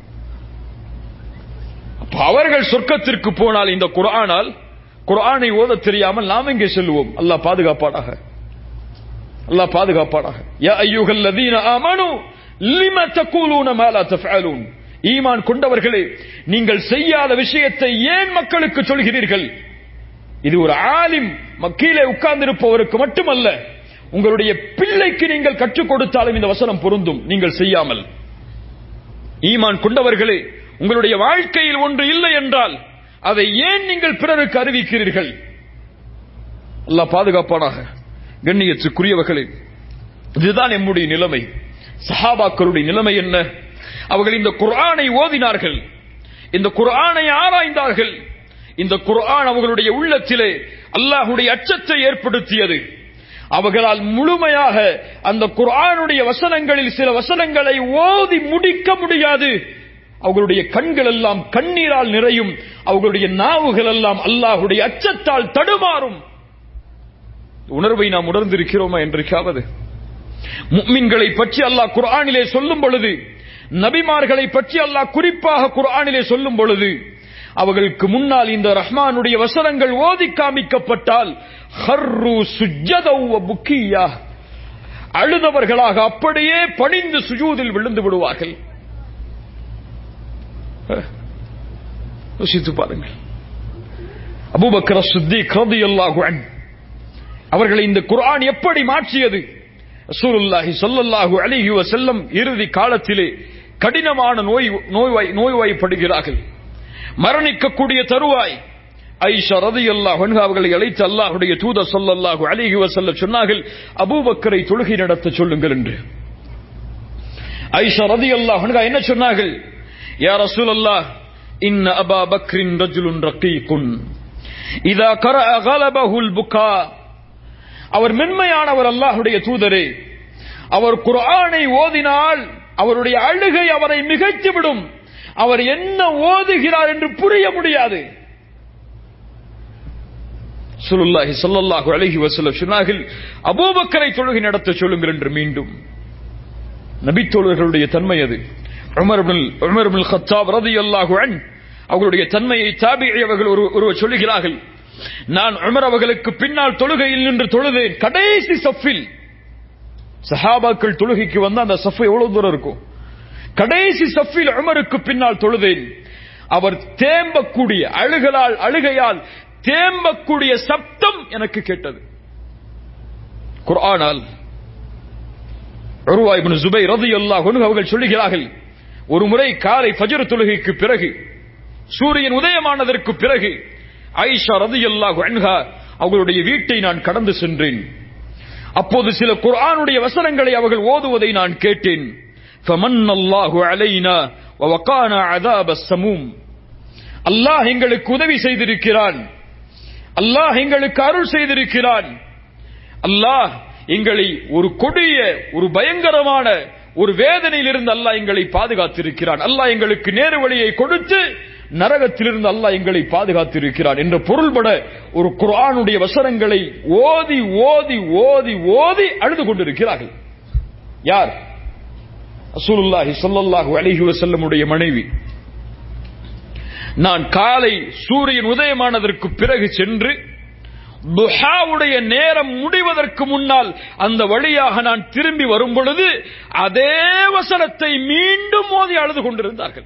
A: அப்ப அவர்கள் சொர்க்கத்திற்கு போனால் இந்த குர்ஆனால் குர்ஆனை ஓத தெரியாமல் நாம் எங்கே செல்லுவோம் அல்லாஹ் பாதுகாப்பாடாக அல்லாஹ் பாதுகாப்பாடாக யா அய்யுஹல் லதீன ஆமனு லிம தகூலூன மா லா தஃஅலூன் ஈமான் கொண்டவர்களே நீங்கள் செய்யாத விஷயத்தை ஏன் மக்களுக்கு சொல்கிறீர்கள் இது ஒரு ஆலிம் கீழே உட்கார்ந்திருப்பவருக்கு மட்டுமல்ல உங்களுடைய பிள்ளைக்கு நீங்கள் கற்றுக் கொடுத்தாலும் இந்த வசனம் பொருந்தும் நீங்கள் செய்யாமல் ஈமான் கொண்டவர்களே உங்களுடைய வாழ்க்கையில் ஒன்று இல்லை என்றால் அதை ஏன் நீங்கள் பிறருக்கு அறிவிக்கிறீர்கள் அல்லாஹ் பாதுகாப்பானாக கண்ணியத்துக்குரியவர்களே இதுதான் எம்முடைய நிலைமை சஹாபாக்களுடைய நிலைமை என்ன அவர்கள் இந்த குர்ஆனை ஓதினார்கள் இந்த குர்ஆனை ஆராய்ந்தார்கள் இந்த குர்ஆன் அவர்களுடைய உள்ளத்திலே அல்லாஹ்வுடைய அச்சத்தை ஏற்படுத்தியது அவர்களால் முழுமையாக அந்த குர்ஆனுடைய வசனங்களில் சில வசனங்களை ஓதி முடிக்க முடியாது அவர்களுடைய கண்கள் எல்லாம் கண்ணீரால் நிறையும் அவர்களுடைய நாவுகள் எல்லாம் அல்லாஹ்வுடைய அச்சத்தால் தடுமாறும் உணர்வை நாம் உணர்ந்திருக்கிறோமா என்றைக்காவது முக்மின்களை பற்றி அல்லாஹ் குர்ஆனிலே சொல்லும் பொழுது நபிமார்களை பற்றி அல்லாஹ் குறிப்பாக குர்ஆனிலே சொல்லும் பொழுது அவர்களுக்கு முன்னால் இந்த ரஹ்மானுடைய வசனங்கள் ஓதி காமிக்கப்பட்டால் ஹர்ரு சுஜ்ஜதவ் வ புக்கியா அழுதவர்களாக அப்படியே பணிந்து சுஜூதில் விழுந்து விடுவார்கள் யோசித்து பாருங்கள் அபூபக்கர் சித்திக் ரலியல்லாஹு அன்ஹு அவர்களை இந்த குர்ஆன் எப்படி மாற்றியது ரசூலுல்லாஹி ஸல்லல்லாஹு அலைஹி வஸல்லம் இறுதி காலத்திலே கடினமான நோய் நோய்வாய் நோய்வாய்ப்படுகிறார்கள் மரணிக்கக்கூடிய தருவாய் ஐஷா ரதியல்லாஹு அன்ஹா அவர்களை அழைத்து அல்லாஹ்வுடைய தூதர் ஸல்லல்லாஹு அலைஹி வஸல்லம் சொன்னார்கள் அபூபக்கரை தொழுகை நடத்த சொல்லுங்கள் என்று ஐஷா ரதியல்லாஹு அன்ஹா என்ன சொன்னார்கள் யா ரசூலல்லாஹ் இன்ன அபா பக்ரின் ரஜுலுன் ரகீகுன் இதா கரஅ கலபஹுல் புகா அவர் மென்மையானவர் அல்லாஹுடைய தூதரே அவர் குர்ஆனை ஓதினால் அவருடைய அழுகை அவரை மிகைத்துவிடும் அவர் என்ன ஓதுகிறார் என்று புரிய முடியாது சுலுல்லாஹி ஸல்லல்லாஹு அலைஹி வஸல்லம் சொன்னார்கள் அபூபக்கரை தொழுகை நடத்த சொல்லுங்கள் என்று மீண்டும் நபி தோழர்களுடைய தன்மை அது Umar ibn Umar ibn Khattab ரலியல்லாஹு அன் அவர்களுடைய தன்மையை தாபிஈ அவர்கள் ஒரு ஒருவர் சொல்லுகிறார்கள் நான் உமர் அவர்களுக்கு பின்னால் தொழுகையில் நின்று தொழுதேன் கடைசி சஃபில் சஹாபாக்கள் தொழுகைக்கு வந்த அந்த சஃப் எவ்வளவு தூரம் இருக்கும் கடைசி சஃபில் உமருக்கு பின்னால் தொழுதேன் அவர் தேம்பக்கூடிய அழுகலால் அழுகையால் தேம்பக்கூடிய சப்தம் எனக்கு கேட்டது குர்ஆனால் உருவா இப்னு ஜுபை ரலியல்லாஹு அன்ஹு அவர்கள் சொல்லுகிறார்கள் ஒரு முறை காலை ஃபஜ்ர் தொழுகைக்கு பிறகு சூரியன் உதயமானதற்கு பிறகு ஆயிஷா ரலியல்லாஹு அன்ஹா அவர்களுடைய வீட்டை நான் கடந்து சென்றேன் அப்போது சில குர்ஆனுடைய வசனங்களை அவர்கள் ஓதுவதை நான் கேட்டேன் ஃபமன்னல்லாஹு அலைனா வவகானா அதாப சமூம் அல்லாஹ் எங்களுக்கு உதவி செய்திருக்கிறான் அல்லாஹ் எங்களுக்கு அருள் செய்திருக்கிறான் அல்லாஹ் எங்களை ஒரு கொடிய ஒரு பயங்கரமான ஒரு வேதனையிலிருந்து அல்லாஹ் எங்களை பாதுகாத்திருக்கிறான் அல்லாஹ் எங்களுக்கு நேரு வழியை கொடுத்து நரகத்திலிருந்து அல்லாஹ் எங்களை பாதுகாத்திருக்கிறான் என்ற பொருள்பட ஒரு குர்ஆனுடைய வசனங்களை ஓதி ஓதி ஓதி ஓதி அழுது கொண்டிருக்கிறார்கள் யார் ரசூலுல்லாஹி ஸல்லல்லாஹு அலைஹி வஸல்லமுடைய மனைவி நான் காலை சூரியன் உதயமானதற்கு பிறகு சென்று துஹாவுடைய நேரம் முடிவதற்கு முன்னால் அந்த வழியாக நான் திரும்பி வரும் பொழுது அதே வசனத்தை மீண்டும் மோதி அழுது கொண்டிருந்தார்கள்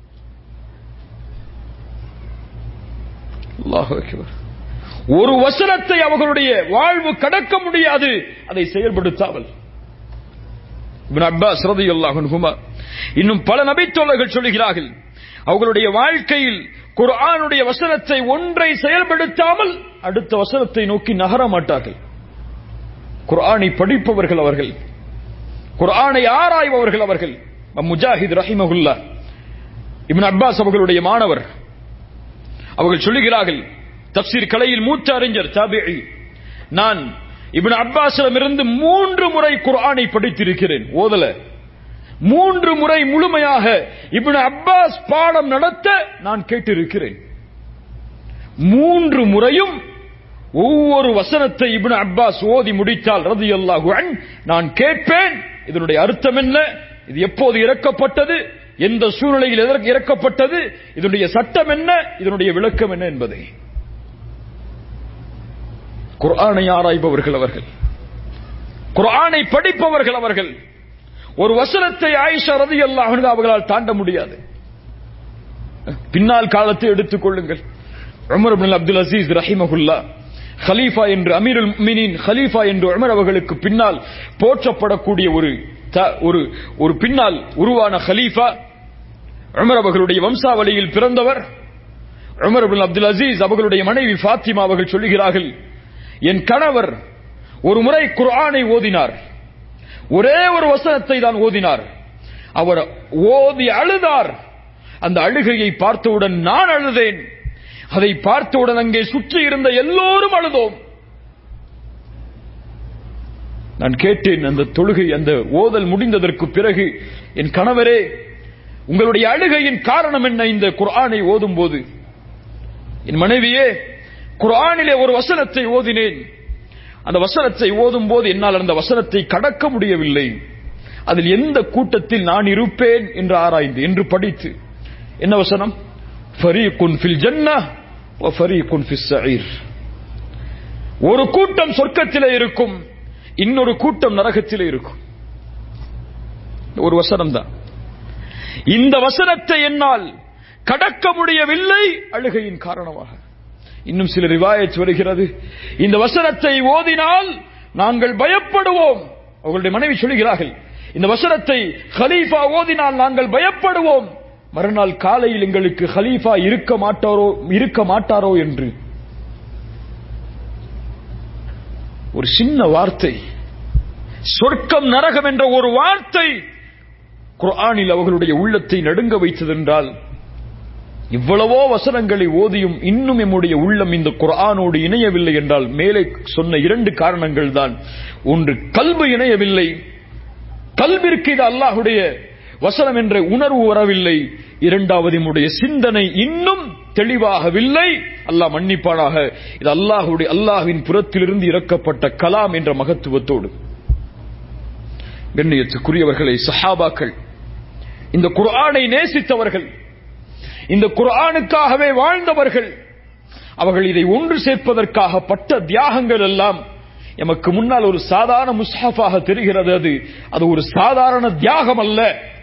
A: அல்லாஹு அக்பர். ஒரு வசனத்தை அவர்களுடைய வாழ்வு கடக்க முடியாது அதை செயல்படுத்தாமல் இப்னு அப்பாஸ் ரலியல்லாஹு அன்ஹுமா இன்னும் பல நபித்தோழர்கள் சொல்லுகிறார்கள் அவர்களுடைய வாழ்க்கையில் குர்ஆனுடைய வசனத்தை ஒன்றை செயல்படுத்தாமல் அடுத்த வசனத்தை நோக்கி நகர மாட்டார்கள் குர்ஆனை படிப்பவர்கள் அவர்கள் குர்ஆனை ஆராய்பவர்கள் அவர்கள் முஜாஹித் ரஹிமகுல்லா இப்னு அப்பாஸ் அவர்களுடைய மாணவர் அவர்கள் சொல்லுகிறார்கள் தப்சீர் கலையில் மூத்த அறிஞர் தாபிஇ நான் இப்னு அப்பாஸிடமிருந்து மூன்று முறை குர்ஆனை படித்திருக்கிறேன் ஓதல மூன்று முறை முழுமையாக இப்னு அப்பாஸ் பாடம் நடத்த நான் கேட்டிருக்கிறேன் மூன்று முறையும் ஒவ்வொரு வசனத்தை இப்னு அப்பாஸ் ஓதி முடித்தால் ரதியல்லாஹு அன் நான் கேட்பேன் இதனுடைய அர்த்தம் என்ன இது எப்போது இறக்கப்பட்டது எந்த சூழ்நிலையில் எதற்கு இறக்கப்பட்டது இதனுடைய சட்டம் என்ன இதனுடைய விளக்கம் என்ன என்பதை குர்ஆனை ஆராய்பவர்கள் அவர்கள் குர்ஆனை படிப்பவர்கள் அவர்கள் ஒரு வசனத்தை ஆயிஷா ரதி அல்லாஹ் அவர்களால் தாண்ட முடியாது பின்னால் காலத்தை எடுத்துக் கொள்ளுங்கள் உமர் இப்னு அப்துல் அசீஸ் ரஹிமகுல்லா ஹலீஃபா என்று அமீருல் முஃமினீன் ஹலீஃபா என்று உமர் அவர்களுக்கு பின்னால் போற்றப்படக்கூடிய ஒரு த- ஒரு ஒரு பின்னால் உருவான ஹலீஃபா உமர் அவர்களுடைய வம்சாவளியில் பிறந்தவர் உமர் இப்னு அப்துல் அசீஸ் அவர்களுடைய மனைவி ஃபாத்திமா அவர்கள் சொல்லுகிறார்கள் என் கணவர் ஒரு முறை குர்ஆனை ஓதினார் ஒரே ஒரு வசனத்தை தான் ஓதினார் அவர் ஓதி அழுதார் அந்த அழுகையை பார்த்தவுடன் நான் அழுதேன் அதை பார்த்தவுடன் அங்கே சுற்றி இருந்த எல்லோரும் அழுதோம் நான் கேட்டேன் அந்த தொழுகை அந்த ஓதல் முடிந்ததற்கு பிறகு என் கணவரே உங்களுடைய அழுகையின் காரணம் என்ன இந்த குர்ஆனை ஓதும் போது என் மனைவியே குர்ஆனிலே ஒரு வசனத்தை ஓதினேன் அந்த வசனத்தை ஓதும் போது என்னால் அந்த வசனத்தை கடக்க முடியவில்லை அதில் எந்த கூட்டத்தில் நான் இருப்பேன் என்று ஆராய்ந்து என்று படித்து என்ன வசனம் ஃபரீகுன் ஃபில் ஜன்னah வ ஃபரீகுன் ஃபிஸ் ஸஈர் ஒரு கூட்டம் சொர்க்கத்திலே இருக்கும் இன்னொரு கூட்டம் நரகத்திலே இருக்கும் ஒரு வசனம் தான் இந்த வசனத்தை என்னால் கடக்க முடியவில்லை அழுகையின் காரணமாக இன்னும் சில ரிவாயத் வருகிறது இந்த வசனத்தை ஓதினால் நாங்கள் பயப்படுவோம் அவர்களுடைய மனைவி சொல்கிறார்கள் இந்த வசனத்தை ஹலீஃபா ஓதினால் நாங்கள் பயப்படுவோம் மறுநாள் காலையில் எங்களுக்கு ஹலீஃபா இருக்க மாட்டாரோ இருக்க மாட்டாரோ என்று ஒரு சின்ன வார்த்தை சொர்க்கம் நரகம் என்ற ஒரு வார்த்தை குர்ஆனில் அவர்களுடைய உள்ளத்தை நடுங்க வைத்ததென்றால் இவ்வளவோ வசனங்களை ஓதியும் இன்னும் எம்முடைய உள்ளம் இந்த குர்ஆனோடு இணையவில்லை என்றால் மேலே சொன்ன இரண்டு காரணங்கள் தான் ஒன்று கல்பு இணையவில்லை கல்விற்கு இது அல்லாஹுடைய வசனம் என்ற உணர்வு வரவில்லை இரண்டாவது நம்முடைய சிந்தனை இன்னும் தெளிவாகவில்லை அல்லாஹ் மன்னிப்பானாக இது அல்லாஹுடைய அல்லாஹ்வின் புறத்திலிருந்து இறக்கப்பட்ட கலாம் என்ற மகத்துவத்தோடு கண்ணியத்துக்குரியவர்களை சஹாபாக்கள் இந்த குர்ஆனை நேசித்தவர்கள் இந்த குர்ஆனுக்காகவே வாழ்ந்தவர்கள் அவர்கள் இதை ஒன்று சேர்ப்பதற்காக பட்ட தியாகங்கள் எல்லாம் எமக்கு முன்னால் ஒரு சாதாரண முஸ்ஹாஃபாக தெரிகிறது அது அது ஒரு சாதாரண தியாகம் அல்ல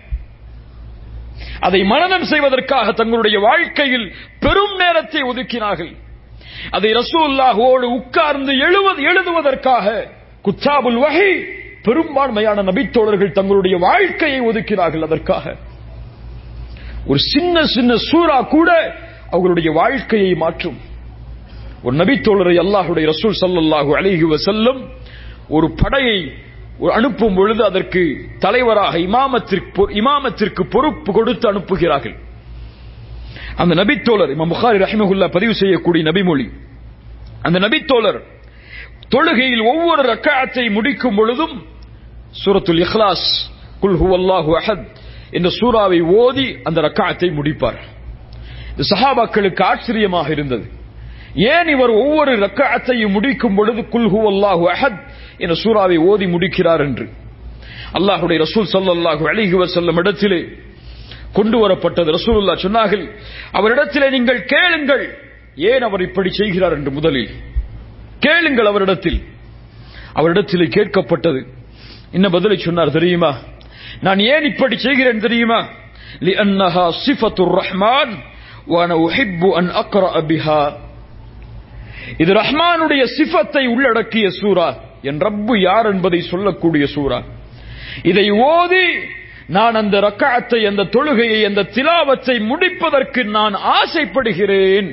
A: அதை மனனம் செய்வதற்காக தங்களுடைய வாழ்க்கையில் பெரும் நேரத்தை ஒதுக்கினார்கள் அதை ரசூல்லாஹோடு உட்கார்ந்து எழுவது எழுதுவதற்காக குத்தாபுல் வகை பெரும்பான்மையான நபித்தோழர்கள் தங்களுடைய வாழ்க்கையை ஒதுக்கினார்கள் அதற்காக ஒரு சின்ன சின்ன சூறா கூட அவர்களுடைய வாழ்க்கையை மாற்றும் ஒரு நபித்தோழரை அல்லாஹுடைய ரசூல் சல்லல்லாஹு அலைஹி வஸல்லம் ஒரு படையை ஒரு அனுப்பும் பொழுது அதற்கு தலைவராக இமாமத்திற்கு இமாமத்திற்கு பொறுப்பு கொடுத்து அனுப்புகிறார்கள் அந்த நபித்தோழர் இமாம் புகாரி ரஹிமகுல்லா பதிவு செய்யக்கூடிய நபிமொழி அந்த நபித்தோழர் தொழுகையில் ஒவ்வொரு ரக்காத்தை முடிக்கும் பொழுதும் சூரத்துல் இஹ்லாஸ் குல் ஹுவல்லாஹு அஹத் என்ற சூறாவை ஓதி அந்த ரக்காத்தை முடிப்பார் இது சஹாபாக்களுக்கு ஆச்சரியமாக இருந்தது ஏன் இவர் ஒவ்வொரு ரக்காத்தையும் முடிக்கும் பொழுது குல் ஹுவல்லாஹு அஹத் என்ற சூறாவை ஓதி முடிக்கிறார் என்று அல்லாஹுடைய ரசூல் சல்லல்லாஹு அலைஹி வஸல்லம் இடத்திலே கொண்டு வரப்பட்டது ரசூலுல்லாஹ் சொன்னார்கள் அவரிடத்திலே நீங்கள் கேளுங்கள் ஏன் அவர் இப்படி செய்கிறார் என்று முதலில் கேளுங்கள் அவரிடத்தில் அவரிடத்திலே கேட்கப்பட்டது என்ன பதிலை சொன்னார் தெரியுமா நான் ஏன் இப்படி செய்கிறேன் தெரியுமா لأنها صفة الرحمن وأنا أحب أن أقرأ بها இது ரஹ்மானுடைய சிஃபத்தை உள்ளடக்கிய சூரா என் ரப்பு யார் என்பதை சொல்லக்கூடிய சூரா இதை ஓதி நான் அந்த ரக்காத்தை அந்த தொழுகையை அந்த திலாவத்தை முடிப்பதற்கு நான் ஆசைப்படுகிறேன்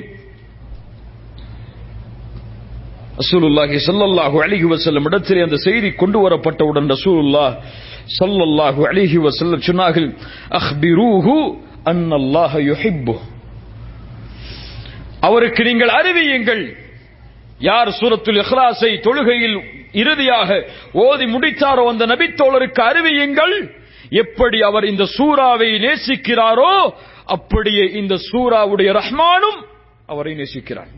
A: ரசூலுல்லாஹி ஸல்லல்லாஹு அலைஹி வஸல்லம் இடத்திலே அந்த செய்தி கொண்டு வரப்பட்டவுடன் ரசூலுல்லாஹ் ஸல்லல்லாஹு அலைஹி வஸல்லம் சொன்னார்கள் அக்பிரூஹு அன்னல்லாஹ யுஹிப்பு அவருக்கு நீங்கள் அறிவியுங்கள் யார் சூரத்துல் இஹ்லாஸை தொழுகையில் இறுதியாக ஓதி முடித்தாரோ அந்த நபித்தோழருக்கு அறிவியுங்கள் எப்படி அவர் இந்த சூறாவை நேசிக்கிறாரோ அப்படியே இந்த சூறாவுடைய ரஹ்மானும் அவரை நேசிக்கிறார்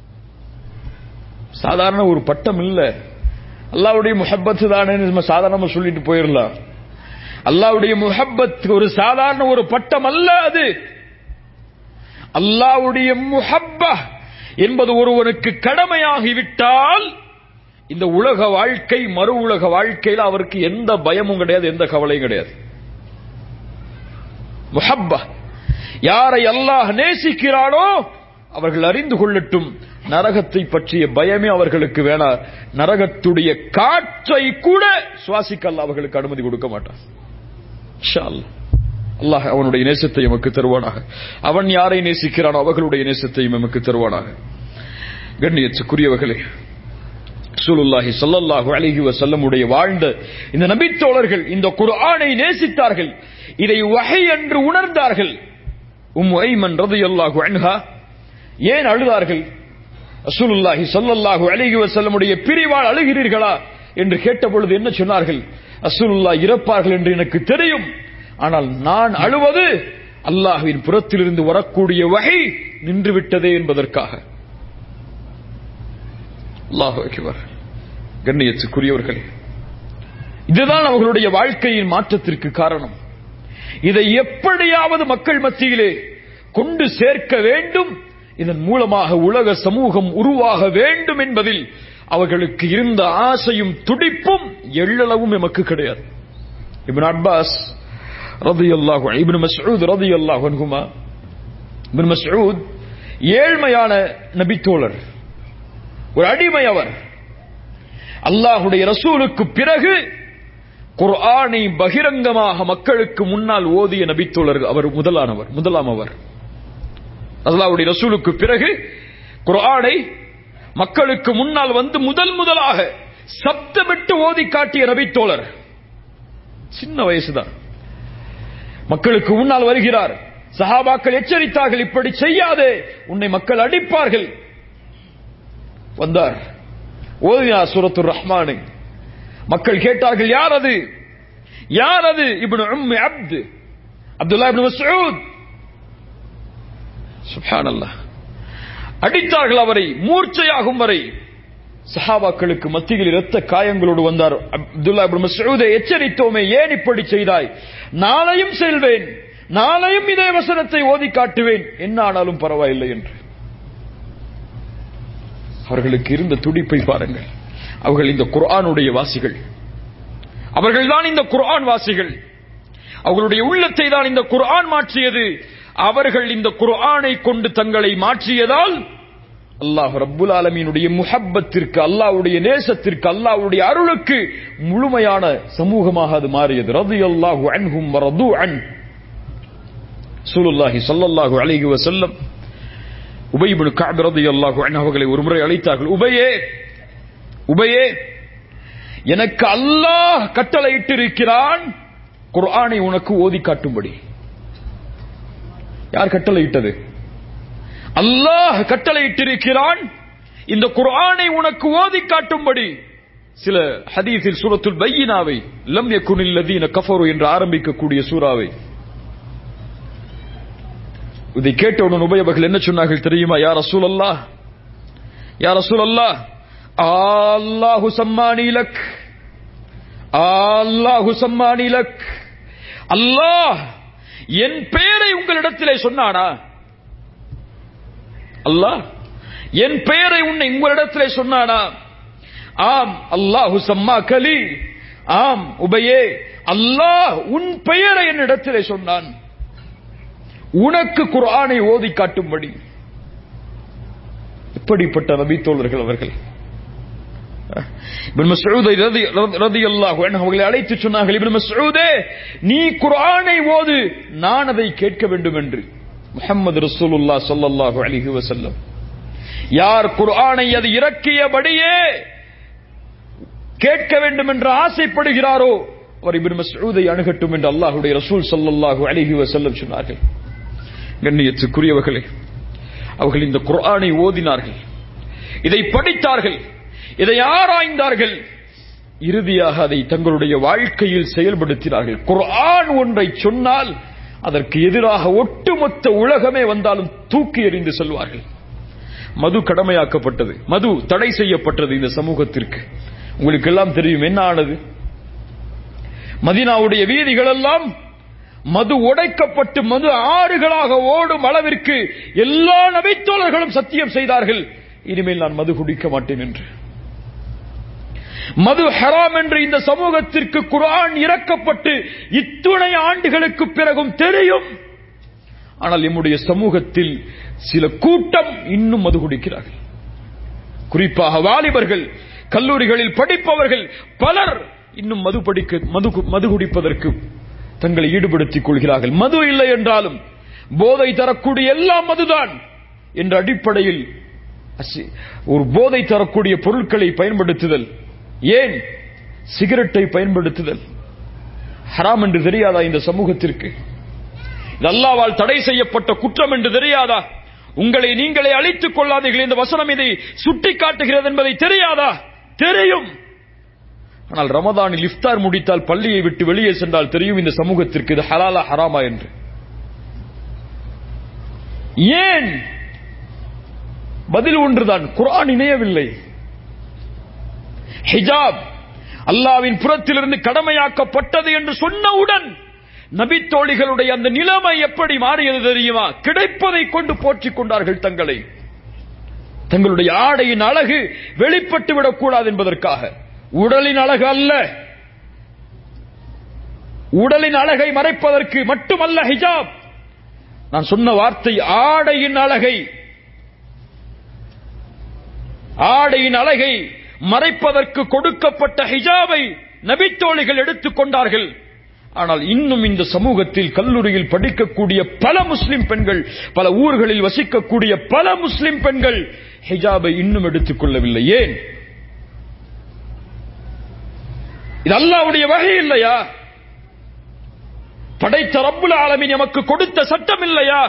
A: சாதாரண ஒரு பட்டம் இல்ல அல்லாவுடைய முஹப்பத்து தானே நம்ம சாதாரணமா சொல்லிட்டு போயிடலாம் அல்லாவுடைய முஹப்பத் ஒரு சாதாரண ஒரு பட்டம் அல்ல அது அல்லாவுடைய முஹப்பா என்பது ஒருவனுக்கு கடமையாகிவிட்டால் இந்த உலக வாழ்க்கை மறு உலக வாழ்க்கையில் அவருக்கு எந்த பயமும் கிடையாது எந்த கவலையும் கிடையாது முஹப்பா யாரை அல்லாஹ் நேசிக்கிறானோ அவர்கள் அறிந்து கொள்ளட்டும் நரகத்தை பற்றிய பயமே அவர்களுக்கு வேணா நரகத்துடைய காற்றை கூட சுவாசிக்க அல்லாஹ் அவர்களுக்கு அனுமதி கொடுக்க மாட்டான் இன்ஷா அல்லாஹ். அல்லாஹ் அவனுடைய நேசத்தை எமக்கு தருவானாக அவன் யாரை நேசிக்கிறானோ அவர்களுடைய நேசத்தையும் எமக்கு தருவானாக கண்ணியத்துக்குரியவர்களே ரசூலுல்லாஹி ஸல்லல்லாஹு அலைஹி வஸல்லமுடைய வாழ்ந்த இந்த நபித்தோழர்கள் இந்த குர்ஆனை நேசித்தார்கள் இதை வஹை என்று உணர்ந்தார்கள் உம் ஐமன் ரலியல்லாஹு அன்ஹா ஏன் அழுதார்கள் ரசூலுல்லாஹி ஸல்லல்லாஹு அலைஹி வஸல்லமுடைய பிரிவால் அழுகிறீர்களா என்று கேட்டபொழுது என்ன சொன்னார்கள் ரசூலுல்லாஹ் இறப்பார்கள் என்று எனக்கு தெரியும் ஆனால் நான் அழுவது அல்லாஹ்வின் புறத்திலிருந்து வரக்கூடிய வகை நின்று விட்டதே என்பதற்காக அல்லாஹு அக்பர் கண்ணியத்துக்குரியவர்களே இதுதான் அவர்களுடைய வாழ்க்கையின் மாற்றத்திற்கு காரணம் இதை எப்படியாவது மக்கள் மத்தியிலே கொண்டு சேர்க்க வேண்டும் இதன் மூலமாக உலக சமூகம் உருவாக வேண்டும் என்பதில் அவர்களுக்கு இருந்த ஆசையும் துடிப்பும் எள்ளளவும் எமக்கு கிடையாது இப்னு அப்பாஸ் ரதியல்லாஹு அன்ஹு, இப்னு மஸ்ஊத் ரதியல்லாஹு அன்ஹுமா இப்னு மஸ்ஊத் ஏழ்மையான நபித்தோழர் ஒரு அடிமை அவர் அல்லாஹுடைய ரசூலுக்கு பிறகு குர்ஆனை பகிரங்கமாக மக்களுக்கு முன்னால் ஓதிய நபித்தோழர் அவர் முதலானவர் முதலாம் அவர் அல்லாஹ்வுடைய ரசூலுக்கு பிறகு குர்ஆனை மக்களுக்கு முன்னால் வந்து முதல் முதலாக சப்தமிட்டு ஓதி காட்டிய நபித்தோழர் சின்ன வயசுதான் மக்களுக்கு முன்னால் வருகிறார் சஹாபாக்கள் எச்சரித்தார்கள் இப்படி செய்யாதே உன்னை மக்கள் அடிப்பார்கள் வந்தார் ஓதினார் சூரத்துர் ரஹ்மானை மக்கள் கேட்டார்கள் யார் அது யார் அது இப்னு உம்மி அப்து அப்துல்லா இப்னு மஸ்ஊத் சுப்ஹானல்லாஹ் அடித்தார்கள் அவரை மூர்ச்சையாகும் வரை சஹாபாக்களுக்கு மத்தியில் இரத்த காயங்களோடு வந்தார் அப்துல்லா இப்னு மஸ்ஊதை எச்சரித்தோமே ஏன் இப்படி செய்தாய் நாளையும் செல்வேன் நாளையும் இதே வசனத்தை ஓதி காட்டுவேன் என்ன ஆனாலும் பரவாயில்லை என்று அவர்களுக்கு இருந்த துடிப்பை பாருங்கள் அவர்கள் இந்த குர்ஆனுடைய வாசிகள் அவர்கள்தான் இந்த குர்ஆன் வாசிகள் அவர்களுடைய உள்ளத்தை தான் இந்த குர்ஆன் மாற்றியது அவர்கள் இந்த குர்ஆனை கொண்டு தங்களை மாற்றியதால் அல்லாஹ் ரப்புல் ஆலமீனுடைய முஹப்பத்திற்கு அல்லாஹ்வுடைய நேசத்திற்கு அல்லாஹ்வுடைய அருளுக்கு முழுமையான சமூகமாக அது மாறியது ரலியல்லாஹு அன்ஹும் வரது அன் ரசூலுல்லாஹி ஸல்லல்லாஹு அலைஹி வஸல்லம் உபை இப்னு கஅப் ரலியல்லாஹு அன்ஹு அவர்களை ஒருமுறை அழைத்தார்கள் உபையே உபையே எனக்கு அல்லாஹ் கட்டளையிட்டிருக்கிறான் குர்ஆனை உனக்கு ஓதி காட்டும்படி யார் கட்டளையிட்டது அல்லாஹ் கட்டளையிட்டிருக்கிறான் இந்த குர்ஆனை உனக்கு ஓதி காட்டும்படி சில ஹதீஸில் சூரத்துல் பையினாவை லம் யகுனில் லதீன கஃபரு என்று ஆரம்பிக்கக்கூடிய சூறாவை இதை கேட்டவுடன் உபயவர்கள் என்ன சொன்னார்கள் தெரியுமா யார் ரசூல் அல்லாஹ் யார் ரசூல் அல்லாஹ் அல்லாஹு சம்மானி லக் அல்லாஹு சம்மானி லக் அல்லாஹ் என் பெயரை உங்களிடத்திலே சொன்னானா அல்லாஹ் என் பெயரை உன்னை உங்களிடத்திலே சொன்னானா ஆம் அல்லாஹு சம்மா கலி ஆம் உபயே அல்லாஹ் உன் பெயரை என்னிடத்திலே சொன்னான் உனக்கு குர்ஆனை ஓதி காட்டும்படி இப்படிப்பட்ட நபி தோழர்கள் அவர்கள் இப்னு மஸ்ஊதை ரதி ரதியல்லாஹு அன்ஹு அவர்களை அழைத்து சொன்னார்கள் இப்னு மஸ்ஊதே நீ குர்ஆனை ஓது நான் அதை கேட்க வேண்டும் என்று முஹம்மது ரசூலுல்லாஹ் ஸல்லல்லாஹு அலைஹி வஸல்லம் யார் குர்ஆனை அது இறக்கியபடியே கேட்க வேண்டும் என்று ஆசைப்படுகிறாரோ அவர் இப்னு மஸ்ஊதை அணுகட்டும் என்று அல்லாஹ்வுடைய ரசூல் ஸல்லல்லாஹு அலைஹி வஸல்லம் சொன்னார்கள் கண்ணியத்துக்குரியவர்களே அவர்கள் இந்த குர்ஆனை ஓதினார்கள் இதை படித்தார்கள் இதை ஆராய்ந்தார்கள் இறுதியாக அதை தங்களுடைய வாழ்க்கையில் செயல்படுத்தினார்கள் குர்ஆன் ஒன்றை சொன்னால் அதற்கு எதிராக ஒட்டுமொத்த உலகமே வந்தாலும் தூக்கி எறிந்து செல்வார்கள் மது கடமையாக்கப்பட்டது மது தடை செய்யப்பட்டது இந்த சமூகத்திற்கு உங்களுக்கு எல்லாம் தெரியும் என்ன ஆனது மதினாவுடைய வீதிகள் எல்லாம் மது உடைக்கப்பட்டு மது ஆறுகளாக ஓடும் அளவிற்கு எல்லா நபித்தோழர்களும் சத்தியம் செய்தார்கள் இனிமேல் நான் மது குடிக்க மாட்டேன் என்று மது ஹராம் என்று இந்த சமூகத்திற்கு குரான் இறக்கப்பட்டு இத்துணை ஆண்டுகளுக்கு பிறகும் தெரியும் ஆனால் நம்முடைய சமூகத்தில் சில கூட்டம் இன்னும் மது குடிக்கிறார்கள் குறிப்பாக வாலிபர்கள் கல்லூரிகளில் படிப்பவர்கள் பலர் இன்னும் மது படிக்க மது மது குடிப்பதற்கு தங்களை ஈடுபடுத்திக் கொள்கிறார்கள் மது இல்லை என்றாலும் போதை தரக்கூடிய எல்லாம் மதுதான் என்ற அடிப்படையில் ஒரு போதை தரக்கூடிய பொருட்களை பயன்படுத்துதல் ஏன் சிகரெட்டை பயன்படுத்துதல் ஹராம் என்று தெரியாதா இந்த சமூகத்திற்கு அல்லாவால் தடை செய்யப்பட்ட குற்றம் என்று தெரியாதா உங்களை நீங்களே அழித்துக் கொள்ளாதீர்கள் இந்த வசனம் இதை சுட்டி காட்டுகிறது என்பதை தெரியாதா தெரியும் ஆனால் ரமதானில் இஃப்தார் முடித்தால் பள்ளியை விட்டு வெளியே சென்றால் தெரியும் இந்த சமூகத்திற்கு இது ஹலாலா ஹராமா என்று ஏன் பதில் ஒன்றுதான் குரான் இணையவில்லை ஹிஜாப் அல்லாவின் புறத்திலிருந்து கடமையாக்கப்பட்டது என்று சொன்னவுடன் நபித்தோழிகளுடைய அந்த நிலைமை எப்படி மாறியது தெரியுமா கிடைப்பதை கொண்டு போற்றிக் கொண்டார்கள் தங்களை தங்களுடைய ஆடையின் அழகு வெளிப்பட்டு விடக்கூடாது என்பதற்காக உடலின் அழகு அல்ல உடலின் அழகை மறைப்பதற்கு மட்டுமல்ல ஹிஜாப் நான் சொன்ன வார்த்தை ஆடையின் அழகை ஆடையின் அழகை மறைப்பதற்கு கொடுக்கப்பட்ட ஹிஜாபை நபித்தோழிகள் எடுத்துக் கொண்டார்கள் ஆனால் இன்னும் இந்த சமூகத்தில் கல்லூரியில் படிக்கக்கூடிய பல முஸ்லிம் பெண்கள் பல ஊர்களில் வசிக்கக்கூடிய பல முஸ்லிம் பெண்கள் ஹிஜாபை இன்னும் எடுத்துக் கொள்ளவில்லை ஏன் இது அல்லாவுடைய வகை இல்லையா படைத்த ரப்புல் ஆலமீன் எமக்கு கொடுத்த சட்டம் இல்லையா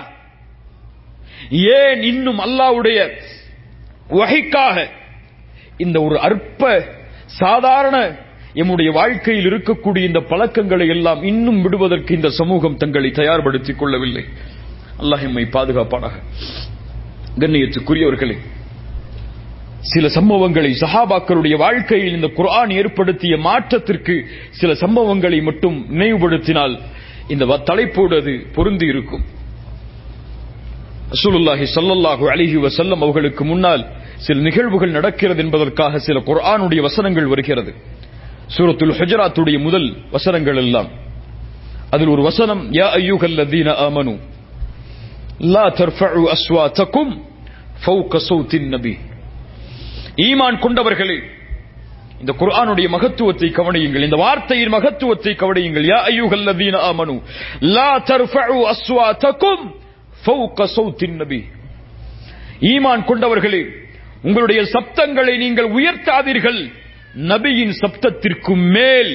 A: ஏன் இன்னும் அல்லாஹ்வுடைய வகைக்காக இந்த ஒரு அற்ப சாதாரண எம்முடைய வாழ்க்கையில் இருக்கக்கூடிய இந்த பழக்கங்களை எல்லாம் இன்னும் விடுவதற்கு இந்த சமூகம் தங்களை தயார்படுத்திக் கொள்ளவில்லை அல்லாஹ் எம்மை பாதுகாப்பானாக கண்ணியத்துக்குரியவர்களே சில சம்பவங்களை சஹாபாக்களுடைய வாழ்க்கையில் இந்த குர்ஆன் ஏற்படுத்திய மாற்றத்திற்கு சில சம்பவங்களை மட்டும் நினைவுபடுத்தினால் இந்த வ- தலைப்போடு அது பொருந்தி இருக்கும் ரசூலுல்லாஹி ஸல்லல்லாஹு அலைஹி வஸல்லம் அவர்களுக்கு முன்னால் சில நிகழ்வுகள் நடக்கிறது என்பதற்காக சில குர்ஆனுடைய வசனங்கள் வருகிறது சூரத்துல் ஹுஜராத்துடைய முதல் வசனங்கள் எல்லாம் அதில் ஒரு வசனம் யா அய்யுஹல்லதீன ஆமனு லா தர்ஃபஉ அஸ்வாத்தகும் ஃபௌக சௌத்தின் நபி ஈமான் கொண்டவர்களே இந்த குர்ஆனுடைய மகத்துவத்தை கவனியுங்கள் இந்த வார்த்தையின் மகத்துவத்தை கவனியுங்கள் யா அய்யுஹல்லதீன ஆமனு லா தர்ஃபஉ அஸ்வாத்தகும் ஃபௌக சௌத்தின் நபி ஈமான் கொண்டவர்களே உங்களுடைய சப்தங்களை நீங்கள் உயர்த்தாதீர்கள் நபியின் சப்தத்திற்கு மேல்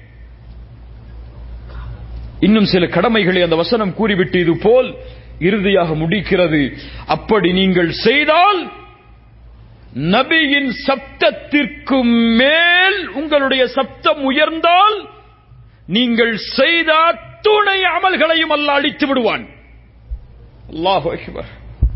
A: இன்னும் சில கடமைகளை அந்த வசனம் கூறிவிட்டு இது போல் இறுதியாக முடிக்கிறது அப்படி நீங்கள் செய்தால் நபியின் சப்தத்திற்கு மேல் உங்களுடைய சப்தம் உயர்ந்தால் நீங்கள் செய்த துணை அமல்களையும் அல்ல அழித்து விடுவான் அல்லாஹு அக்பர்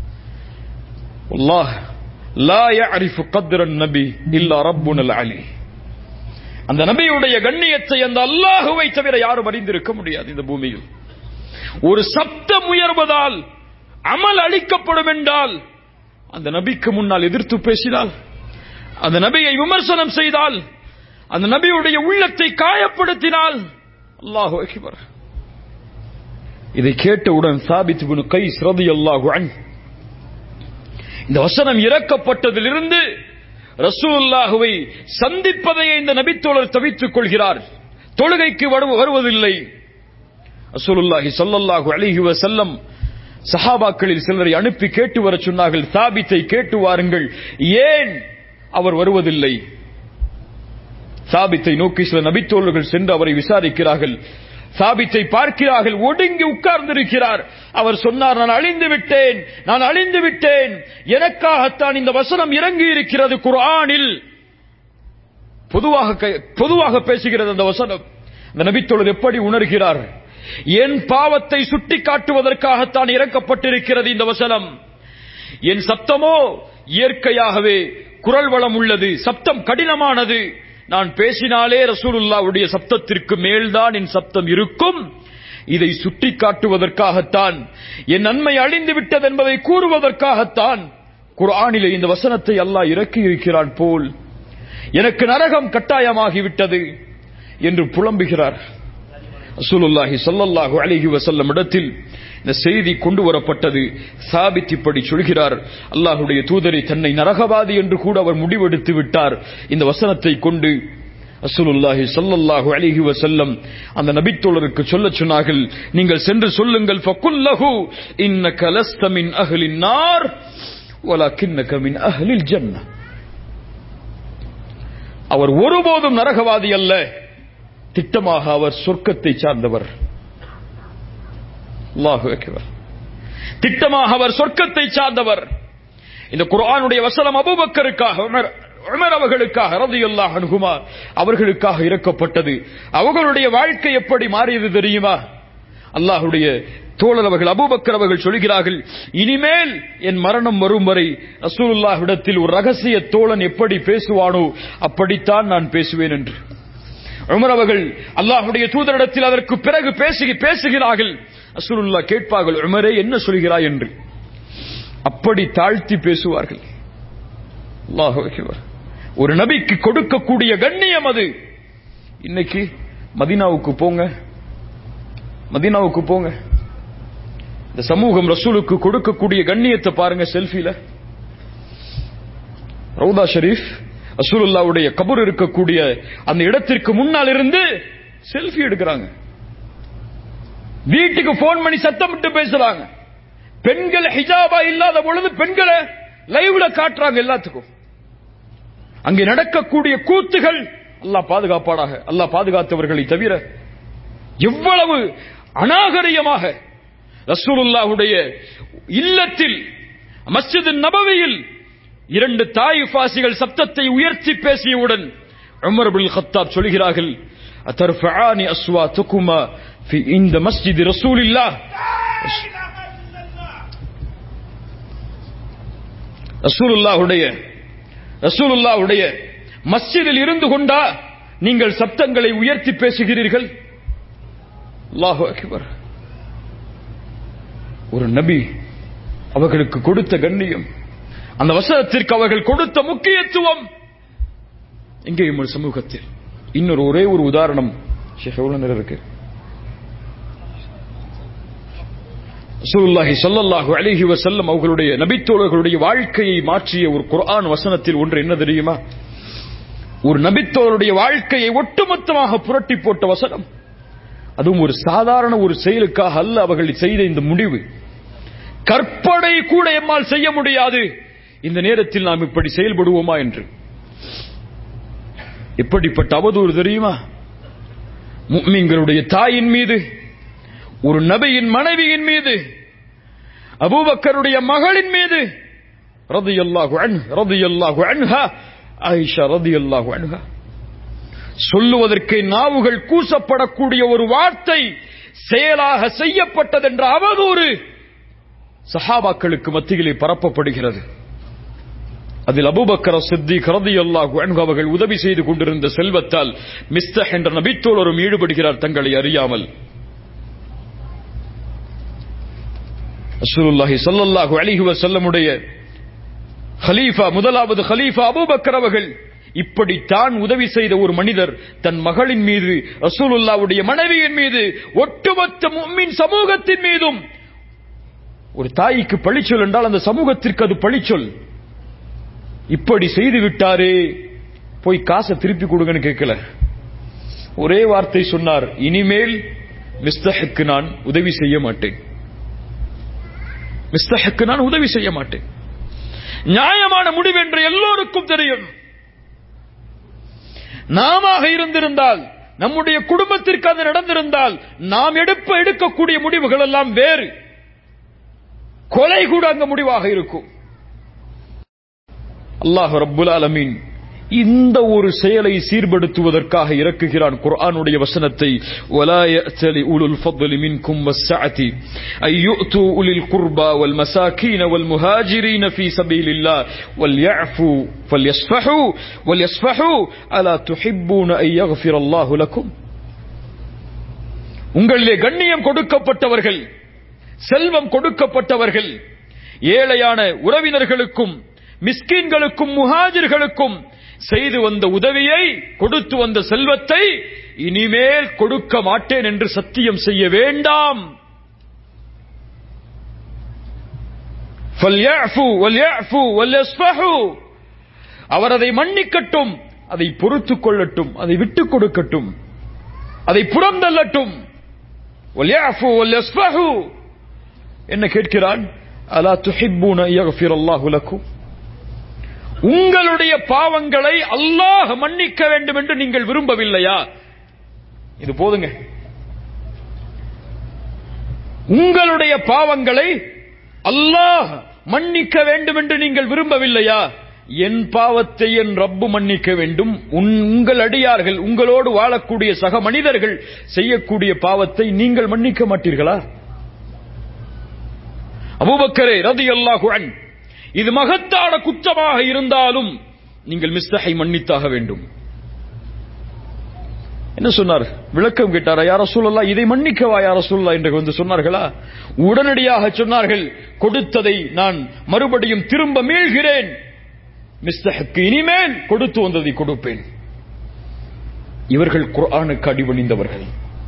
A: அல்லாஹ் லா யஅரிஃபு கத்ர நபி இல்லா ரப்புனல் அலி அந்த நபியுடைய கண்ணியத்தை அந்த அல்லாஹுவை தவிர யாரும் அறிந்திருக்க முடியாது இந்த பூமியில் ஒரு சப்தம் உயர்வதால் அமல் அளிக்கப்படும் என்றால் அந்த நபிக்கு முன்னால் எதிர்த்து பேசினால் அந்த நபியை விமர்சனம் செய்தால் அந்த நபியுடைய உள்ளத்தை காயப்படுத்தினால் அல்லாஹு அக்பர் இதை கேட்டவுடன் சாபித் இப்னு கைஸ் ரலியல்லாஹு அன்ஹு இந்த வசனம் இறக்கப்பட்டதிலிருந்து ரசூலுல்லாஹுவை சந்திப்பதையே இந்த நபித்தோழர் தவித்துக் கொள்கிறார் தொழுகைக்கு வரு- வருவதில்லை ரசூலுல்லாஹி ஸல்லல்லாஹு அலைஹி வஸல்லம் சஹாபாக்களில் சிலரை அனுப்பி கேட்டு வரச் சொன்னார்கள் சாபித்தை கேட்டு வாருங்கள் ஏன் அவர் வருவதில்லை சாபித்தை நோக்கி சில நபித்தோழர்கள் சென்று அவரை விசாரிக்கிறார்கள் சாபித்தை பார்க்கிறார்கள் ஒடுங்கி உட்கார்ந்திருக்கிறார் அவர் சொன்னார் நான் அழிந்து விட்டேன் நான் அழிந்து விட்டேன் எனக்காகத்தான் இந்த வசனம் இறங்கி இருக்கிறது குர்ஆனில் பொதுவாக கை- பொதுவாக பேசுகிறது அந்த வசனம் அந்த நபித்தோழர் எப்படி உணர்கிறார் என் பாவத்தை சுட்டி காட்டுவதற்காகத்தான் இறக்கப்பட்டிருக்கிறது இந்த வசனம் என் சப்தமோ இயற்கையாகவே குரல் வளம் உள்ளது சப்தம் கடினமானது நான் பேசினாலே ரசூலுல்லாவுடைய சப்தத்திற்கு மேல்தான் என் சப்தம் இருக்கும் இதை சுட்டி காட்டுவதற்காகத்தான் என் நன்மை அழிந்து விட்டது என்பதை கூறுவதற்காகத்தான் குர்ஆனிலே இந்த வசனத்தை அல்லாஹ் இறக்கி இருக்கிறான் போல் எனக்கு நரகம் கட்டாயமாகிவிட்டது என்று புலம்புகிறார் ரசூலுல்லாஹி ஸல்லல்லாஹு அலைஹி வஸல்லம் இடத்தில் இந்த செய்தி கொண்டு வரப்பட்டது சாபித் இப்படி சொல்கிறார் அல்லாஹ்வுடைய தூதரை தன்னை நரகவாதி என்று கூட அவர் முடிவெடுத்து விட்டார் இந்த வசனத்தை கொண்டு ரசூலுல்லாஹி ஸல்லல்லாஹு அலைஹி வஸல்லம் அந்த நபித்தோழருக்கு சொல்லச் சொன்னார்கள் நீங்கள் சென்று சொல்லுங்கள் ஃபகுல்லஹு இன்னக லஸ்த மின் அஹ்லின் நார் வலக்கின்னக மின் அஹ்லில் ஜன்னah அவர் ஒருபோதும் நரகவாதி அல்ல திட்டமாக அவர் சொர்க்கத்தை சார்ந்தவர் அல்லாஹு அக்பர் திட்டமாக அவர் சொர்க்கத்தை சார்ந்தவர் இந்த குர்ஆனுடைய வசனம் அபூபக்கருக்காக உமர் உமர் அவர்களுக்காக ரலியல்லாஹு அன்ஹுமா அவர்களுக்காக இறக்கப்பட்டது அவர்களுடைய வாழ்க்கை எப்படி மாறியது தெரியுமா அல்லாஹ்வுடைய தோழர் அவர்கள் அபூபக்கர் அவர்கள் சொல்கிறார்கள் இனிமேல் என் மரணம் வரும் வரை ரசூலுல்லாஹ்விடத்தில் ஒரு ரகசிய தோழன் எப்படி பேசுவானோ அப்படித்தான் நான் பேசுவேன் என்று உமர் அவர்கள் அல்லாஹ்வுடைய தூதரிடத்தில் அதற்கு பிறகு பேசி பேசுகிறார்கள் ரசூலுல்லாஹ் கேட்பார்கள் உமரே என்ன சொல்கிறாய் என்று அப்படி தாழ்த்தி பேசுவார்கள் அல்லாஹு அக்பர் ஒரு நபிக்கு கொடுக்கக்கூடிய கண்ணியம் அது இன்னைக்கு மதீனாவுக்கு போங்க மதீனாவுக்கு போங்க இந்த சமூகம் ரசூலுக்கு கொடுக்கக்கூடிய கண்ணியத்தை பாருங்க செல்ஃபில ரவுதா ஷரீஃப் ரசூலுல்லாவுடைய கபர் இருக்கக்கூடிய அந்த இடத்திற்கு முன்னால் இருந்து செல்ஃபி எடுக்கிறாங்க வீட்டுக்கு போன் பண்ணி சத்தமிட்டு பேசுறாங்க பெண்கள் ஹிஜாபா இல்லாத பொழுது பெண்களை லைவ்ல காட்டுறாங்க எல்லாத்துக்கும் அங்கே நடக்கக்கூடிய கூத்துகள் அல்லாஹ் பாதுகாப்பாடாக அல்லாஹ் பாதுகாத்தவர்களை தவிர எவ்வளவு அநாகரியமாக ரசூலுல்லாஹுடைய இல்லத்தில் மஸ்ஜித் நபவியில் இரண்டு தாயிஃபாசிகள் சப்தத்தை உயர்த்தி பேசியவுடன் உமர் பின் கத்தாப் சொல்கிறார்கள் அத்தர்ஃபஆனி அஸ்வாத்துக்குமா في இந்த மஸ்ஜித் ரசூலில்லாஹ் ரசூலுல்லாஹுடைய ரசூலுல்லாஹுடைய மஸ்ஜிதில் இருந்து கொண்டா நீங்கள் சப்தங்களை உயர்த்தி பேசுகிறீர்கள் அல்லாஹு அக்பர் ஒரு நபி அவர்களுக்கு கொடுத்த கண்ணியம் அந்த வசனத்திற்கு அவர்கள் கொடுத்த முக்கியத்துவம் இங்கேயும் ஒரு சமூகத்தில் இன்னொரு ஒரே ஒரு உதாரணம் ஷேக் எவ்வளவு நேரம் இருக்கு ரசூலுல்லாஹி ஸல்லல்லாஹு அலைஹி வஸல்லம் அவர்களுடைய நபித்தோழர்களுடைய வாழ்க்கையை மாற்றிய ஒரு குர்ஆன் வசனத்தில் ஒன்று என்ன தெரியுமா ஒரு நபித்தோழருடைய வாழ்க்கையை ஒட்டுமொத்தமாக புரட்டி போட்ட வசனம் அதுவும் ஒரு சாதாரண ஒரு செயலுக்காக அல்ல அவர்கள் செய்த இந்த முடிவு கற்பனை கூட எம்மால் செய்ய முடியாது இந்த நேரத்தில் நாம் இப்படி செயல்படுவோமா என்று எப்படிப்பட்ட அவதூறு தெரியுமா முக்மீன்களுடைய தாயின் மீது ஒரு நபியின் மனைவியின் மீது அபூபக்கருடைய மகளின் மீது ரதியல்லாஹு அன்ஹு ரதியல்லாஹு அன்ஹா ஆயிஷா ரதியல்லாஹு அன்ஹா சொல்லுவதற்கு நாவுகள் கூசப்படக்கூடிய ஒரு வார்த்தை செயலாக செய்யப்பட்டதென்ற அவதூறு சஹாபாக்களுக்கு மத்தியிலே பரப்பப்படுகிறது அதில் அபூபக்கர சித்திக் ரதியல்லாஹு அன்ஹு அவர்கள் உதவி செய்து கொண்டிருந்த செல்வத்தால் மிஸ்தஹ் என்ற நபித்தோழரும் ஈடுபடுகிறார் தங்களை அறியாமல் ரசூலுல்லாஹி ஸல்லல்லாஹு அலைஹி வஸல்லமுடைய ஹலீஃபா முதலாவது ஹலீஃபா அபூபக்கர் அவர்கள் இப்படித்தான் உதவி செய்த ஒரு மனிதர் தன் மகளின் மீது ரசூலுல்லாவுடைய மனைவியின் மீது ஒட்டுமொத்த மும்மின் சமூகத்தின் மீதும் ஒரு தாய்க்கு பழிச்சொல் என்றால் அந்த சமூகத்திற்கு அது பழிச்சொல் இப்படி செய்து விட்டாரே போய் காசை திருப்பி கொடுங்கன்னு கேட்கல ஒரே வார்த்தை சொன்னார் இனிமேல் மிஸ்தஹுக்கு நான் உதவி செய்ய மாட்டேன் மிஸ்தஹுக்கு நான் உதவி செய்ய மாட்டேன் நியாயமான முடிவு என்று எல்லோருக்கும் தெரியும் நாம இருந்திருந்தால் நம்முடைய குடும்பத்திற்கு அது நடந்திருந்தால் நாம் எடுப்ப எடுக்கக்கூடிய முடிவுகள் எல்லாம் வேறு கொலை கூட அங்க முடிவாக இருக்கும் அல்லாஹ் ரப்புல் ஆலமீன் இந்த ஒரு செயலை சீர்படுத்துவதற்காக இறக்குகிறான் குர்ஆனுடைய வசனத்தை ولا يأتل أولو الفضل منكم والسعة أن يؤتوا أولي القربى والمساكين والمهاجرين في سبيل الله وليعفوا فليصفحوا وليصفحوا ألا تحبون أن يغفر الله لكم உங்களிலே கண்ணியம் கொடுக்கப்பட்டவர்கள் செல்வம் கொடுக்கப்பட்டவர்கள் ஏழையான உறவினர்களுக்கும் மிஸ்கின்களுக்கும் முஹாஜிர்களுக்கும் செய்து வந்த உதவியை கொடுத்து வந்த செல்வத்தை இனிமேல் கொடுக்க மாட்டேன் என்று சத்தியம் செய்ய வேண்டாம் அவர் அதை மன்னிக்கட்டும் அதை பொறுத்துக் கொள்ளட்டும் அதை விட்டுக் கொடுக்கட்டும் அதை புறந்தள்ளட்டும் என்ன கேட்கிறான் அலா துஹிப்பூன யக்ஃபிர் அல்லாஹு லக்கும் உங்களுடைய பாவங்களை அல்லாஹ் மன்னிக்க வேண்டும் என்று நீங்கள் விரும்பவில்லையா இது போதுங்க உங்களுடைய பாவங்களை அல்லாஹ் மன்னிக்க வேண்டும் என்று நீங்கள் விரும்பவில்லையா என் பாவத்தை என் ரப்பு மன்னிக்க வேண்டும் உங்கள் அடியார்கள் உங்களோடு வாழக்கூடிய சக மனிதர்கள் செய்யக்கூடிய பாவத்தை நீங்கள் மன்னிக்க மாட்டீர்களா அபூபக்கரே ரதி அல்லாஹு அன் இது மகத்தான குற்றமாக இருந்தாலும் நீங்கள் மிஸ்தகை மன்னித்தாக வேண்டும் என்ன சொன்னார் விளக்கம் கேட்டாரா யார சொல்லலா இதை மன்னிக்கவா யார சொல்லலா என்று வந்து சொன்னார்களா உடனடியாக சொன்னார்கள் கொடுத்ததை நான் மறுபடியும் திரும்ப மீள்கிறேன் மிஸ்தஹுக்கு இனிமேல் கொடுத்து வந்ததை கொடுப்பேன் இவர்கள் குர்ஆனுக்கு அடிபணிந்தவர்கள்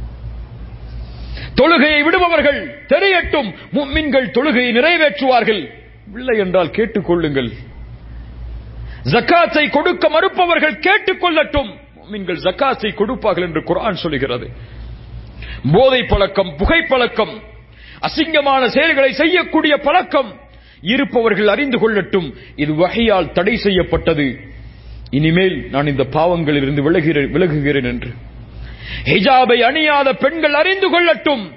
A: தொழுகையை விடுபவர்கள் தெரியட்டும் மும்மின்கள் தொழுகையை நிறைவேற்றுவார்கள் இல்லை என்றால் கேட்டுக்கொள்ளுங்கள் ஜக்காத்தை கொடுக்க மறுப்பவர்கள் கேட்டுக்கொள்ளட்டும் நீங்கள் ஜக்காத்தை கொடுப்பார்கள் என்று குரான் சொல்லுகிறது போதை பழக்கம் புகைப்பழக்கம் அசிங்கமான செயல்களை செய்யக்கூடிய பழக்கம் இருப்பவர்கள் அறிந்து கொள்ளட்டும் இது வகையால் தடை செய்யப்பட்டது இனிமேல் நான் இந்த பாவங்களில் இருந்து விலகுகிறேன் என்று ஹிஜாபை அணியாத பெண்கள் அறிந்து கொள்ளட்டும்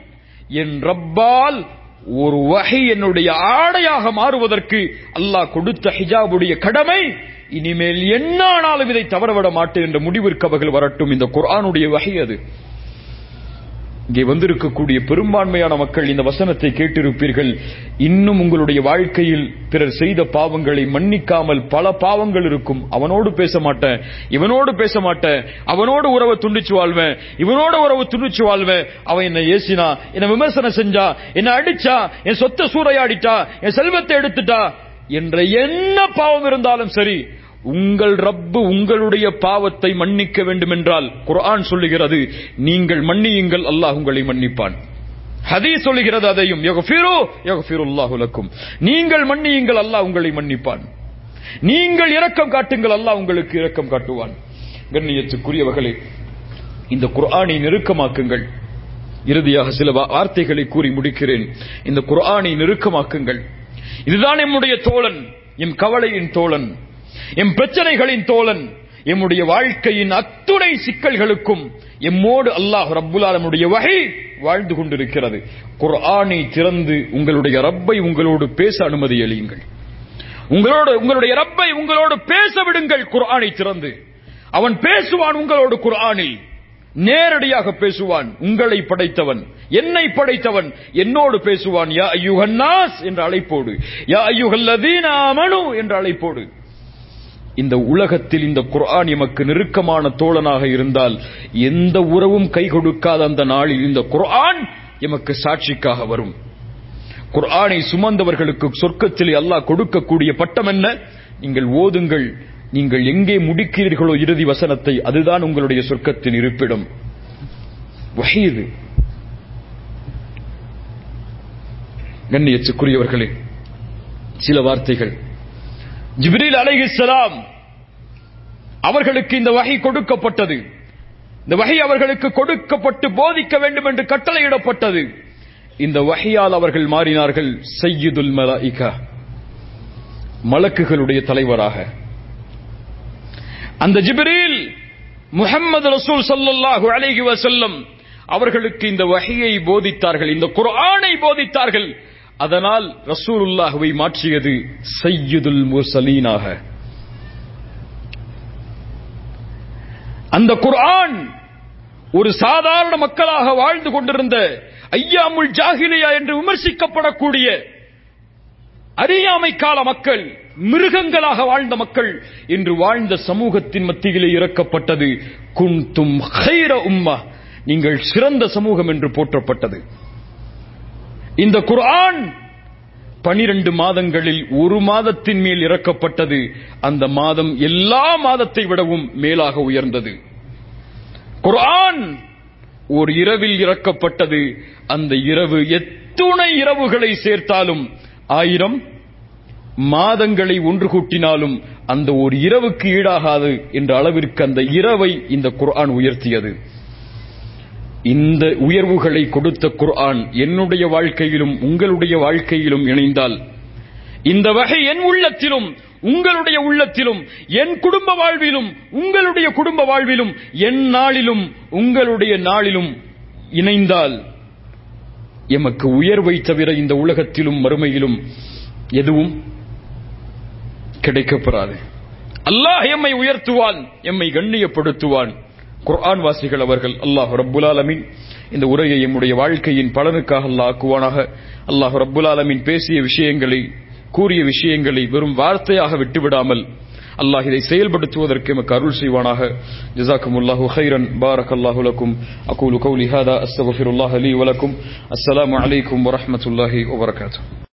A: என் ரப்பால் ஒரு வகை என்னுடைய ஆடையாக மாறுவதற்கு அல்லாஹ் கொடுத்த ஹிஜாபுடைய கடமை இனிமேல் என்ன ஆனாலும் இதை தவறவிட மாட்டேன் என்ற முடிவிற்கு அவர்கள் வரட்டும் இந்த குர்ஆனுடைய வகை அது இங்கே வந்திருக்கக்கூடிய பெரும்பான்மையான மக்கள் இந்த வசனத்தை கேட்டிருப்பீர்கள் இன்னும் உங்களுடைய வாழ்க்கையில் பிறர் செய்த பாவங்களை மன்னிக்காமல் பல பாவங்கள் இருக்கும் அவனோடு பேச மாட்டேன் இவனோடு பேச மாட்டேன் அவனோடு உறவை துண்டிச்சு வாழ்வேன் இவனோட உறவு துண்டிச்சு வாழ்வேன் அவன் என்னை ஏசினா என்ன விமர்சனம் செஞ்சா என்ன அடிச்சா என் சொத்தை சூறையாடிட்டா என் செல்வத்தை எடுத்துட்டா என்ற என்ன பாவம் இருந்தாலும் சரி உங்கள் ரப்பு உங்களுடைய பாவத்தை மன்னிக்க வேண்டும் என்றால் குர்ஆன் சொல்லுகிறது நீங்கள் மன்னியுங்கள் அல்லாஹ் உங்களை மன்னிப்பான் ஹதீஸ் சொல்லுகிறது அதையும் யக்ஃபிரு யக்ஃபிருல்லாஹு லக்கும் நீங்கள் மன்னியுங்கள் அல்லாஹ் உங்களை மன்னிப்பான் நீங்கள் இரக்கம் காட்டுங்கள் அல்லாஹ் உங்களுக்கு இரக்கம் காட்டுவான் கண்ணியத்துக்குரியவர்களே இந்த குர்ஆனை நெருக்கமாக்குங்கள் இறுதியாக சில வா- வார்த்தைகளை கூறி முடிக்கிறேன் இந்த குர்ஆனை நெருக்கமாக்குங்கள் இதுதான் எம்முடைய தோழன் எம் கவலையின் தோழன் எம் பிரச்சனைகளின் தோழன் எம்முடைய வாழ்க்கையின் அத்துணை சிக்கல்களுக்கும் எம்மோடு அல்லாஹ் ரப்புல் ஆலமுடைய வகை வாழ்ந்து கொண்டிருக்கிறது குர்ஆனை திறந்து உங்களுடைய ரப்பை உங்களோடு பேச அனுமதி அளியுங்கள் உங்களோடு உங்களுடைய ரப்பை உங்களோடு பேச விடுங்கள் குர்ஆனை திறந்து அவன் பேசுவான் உங்களோடு குர்ஆனில் நேரடியாக பேசுவான் உங்களை படைத்தவன் என்னை படைத்தவன் என்னோடு பேசுவான் யா ஐயுஹன்னாஸ் என்ற அழைப்போடு யா ஐயுஹல்லதீன ஆமனு என்ற அழைப்போடு இந்த உலகத்தில் இந்த குர்ஆன் எமக்கு நெருக்கமான தோழனாக இருந்தால் எந்த உறவும் கை கொடுக்காத அந்த நாளில் இந்த குர்ஆன் எமக்கு சாட்சிக்காக வரும் குர்ஆனை சுமந்தவர்களுக்கு சொர்க்கத்தில் அல்லாஹ் கொடுக்கக்கூடிய பட்டம் என்ன நீங்கள் ஓதுங்கள் நீங்கள் எங்கே முடிக்கிறீர்களோ இறுதி வசனத்தை அதுதான் உங்களுடைய சொர்க்கத்தின் இருப்பிடம் வஹீது கண்ணியத்துக்குரியவர்களே சில வார்த்தைகள் ஜிப்ரீல் அலைஹிஸ்ஸலாம் அவர்களுக்கு இந்த வகை கொடுக்கப்பட்டது இந்த வகை அவர்களுக்கு கொடுக்கப்பட்டு போதிக்க வேண்டும் என்று கட்டளையிடப்பட்டது இந்த வகையால் அவர்கள் மாறினார்கள் சையீதுல் மலாயிகா மலக்குகளுடைய தலைவராக அந்த ஜிப்ரீல் முஹம்மது ரசூல் ஸல்லல்லாஹு அலைஹி வஸல்லம் அவர்களுக்கு இந்த வகையை போதித்தார்கள் இந்த குர்ஆனை போதித்தார்கள் அதனால் ரசூலுல்லாஹுவை மாற்றியது சையீதுல் முர்சலீனாக அந்த குர்ஆன் ஒரு சாதாரண மக்களாக வாழ்ந்து கொண்டிருந்த ஐயாமுல் ஜாஹிலியா என்று விமர்சிக்கப்படக்கூடிய அறியாமை கால மக்கள் மிருகங்களாக வாழ்ந்த மக்கள் என்று வாழ்ந்த சமூகத்தின் மத்தியிலே இறக்கப்பட்டது குன்தும் ஹைர உம்மா நீங்கள் சிறந்த சமூகம் என்று போற்றப்பட்டது இந்த குர்ஆன் பனிரெண்டு மாதங்களில் ஒரு மாதத்தின் மேல் இறக்கப்பட்டது அந்த மாதம் எல்லா மாதத்தை விடவும் மேலாக உயர்ந்தது குர்ஆன் ஒரு இரவில் இறக்கப்பட்டது அந்த இரவு எத்துணை இரவுகளை சேர்த்தாலும் ஆயிரம் மாதங்களை ஒன்று கூட்டினாலும் அந்த ஒரு இரவுக்கு ஈடாகாது என்ற அளவிற்கு அந்த இரவை இந்த குர்ஆன் உயர்த்தியது இந்த உயர்வுகளை கொடுத்த குர்ஆன் என்னுடைய வாழ்க்கையிலும் உங்களுடைய வாழ்க்கையிலும் இணைந்தால் இந்த வகை என் உள்ளத்திலும் உங்களுடைய உள்ளத்திலும் என் குடும்ப வாழ்விலும் உங்களுடைய குடும்ப வாழ்விலும் என் நாளிலும் உங்களுடைய நாளிலும் இணைந்தால் எமக்கு உயர்வை தவிர இந்த உலகத்திலும் மறுமையிலும் எதுவும் கிடைக்கப்பெறாது அல்லாஹ் எம்மை உயர்த்துவான் எம்மை கண்ணியப்படுத்துவான் குர்ஆன் வாசிகள் அவர்கள் அல்லாஹ் ரப்புல் ஆலமீன் இந்த உரையை எம்முடைய வாழ்க்கையின் பலனுக்காக அல்லாஹ் ஆக்குவானாக அல்லாஹ் ரப்புல் ஆலமீன் பேசிய விஷயங்களை கூறிய விஷயங்களை வெறும் வார்த்தையாக விட்டுவிடாமல் அல்லாஹ் இதை செயல்படுத்துவதற்கு எமக்கு அருள் செய்வானாக ஜசாக்கும் அல்லாஹு ஹைரன் பாரக் அல்லாஹு லக்கும் அகூலு கௌலி ஹாதா அஸ்தகுஃபிருல்லாஹ் லீ வலக்கும் அஸ்ஸலாமு அலைக்கும் வரஹ்மத்துல்லாஹி வபரகாத்துஹு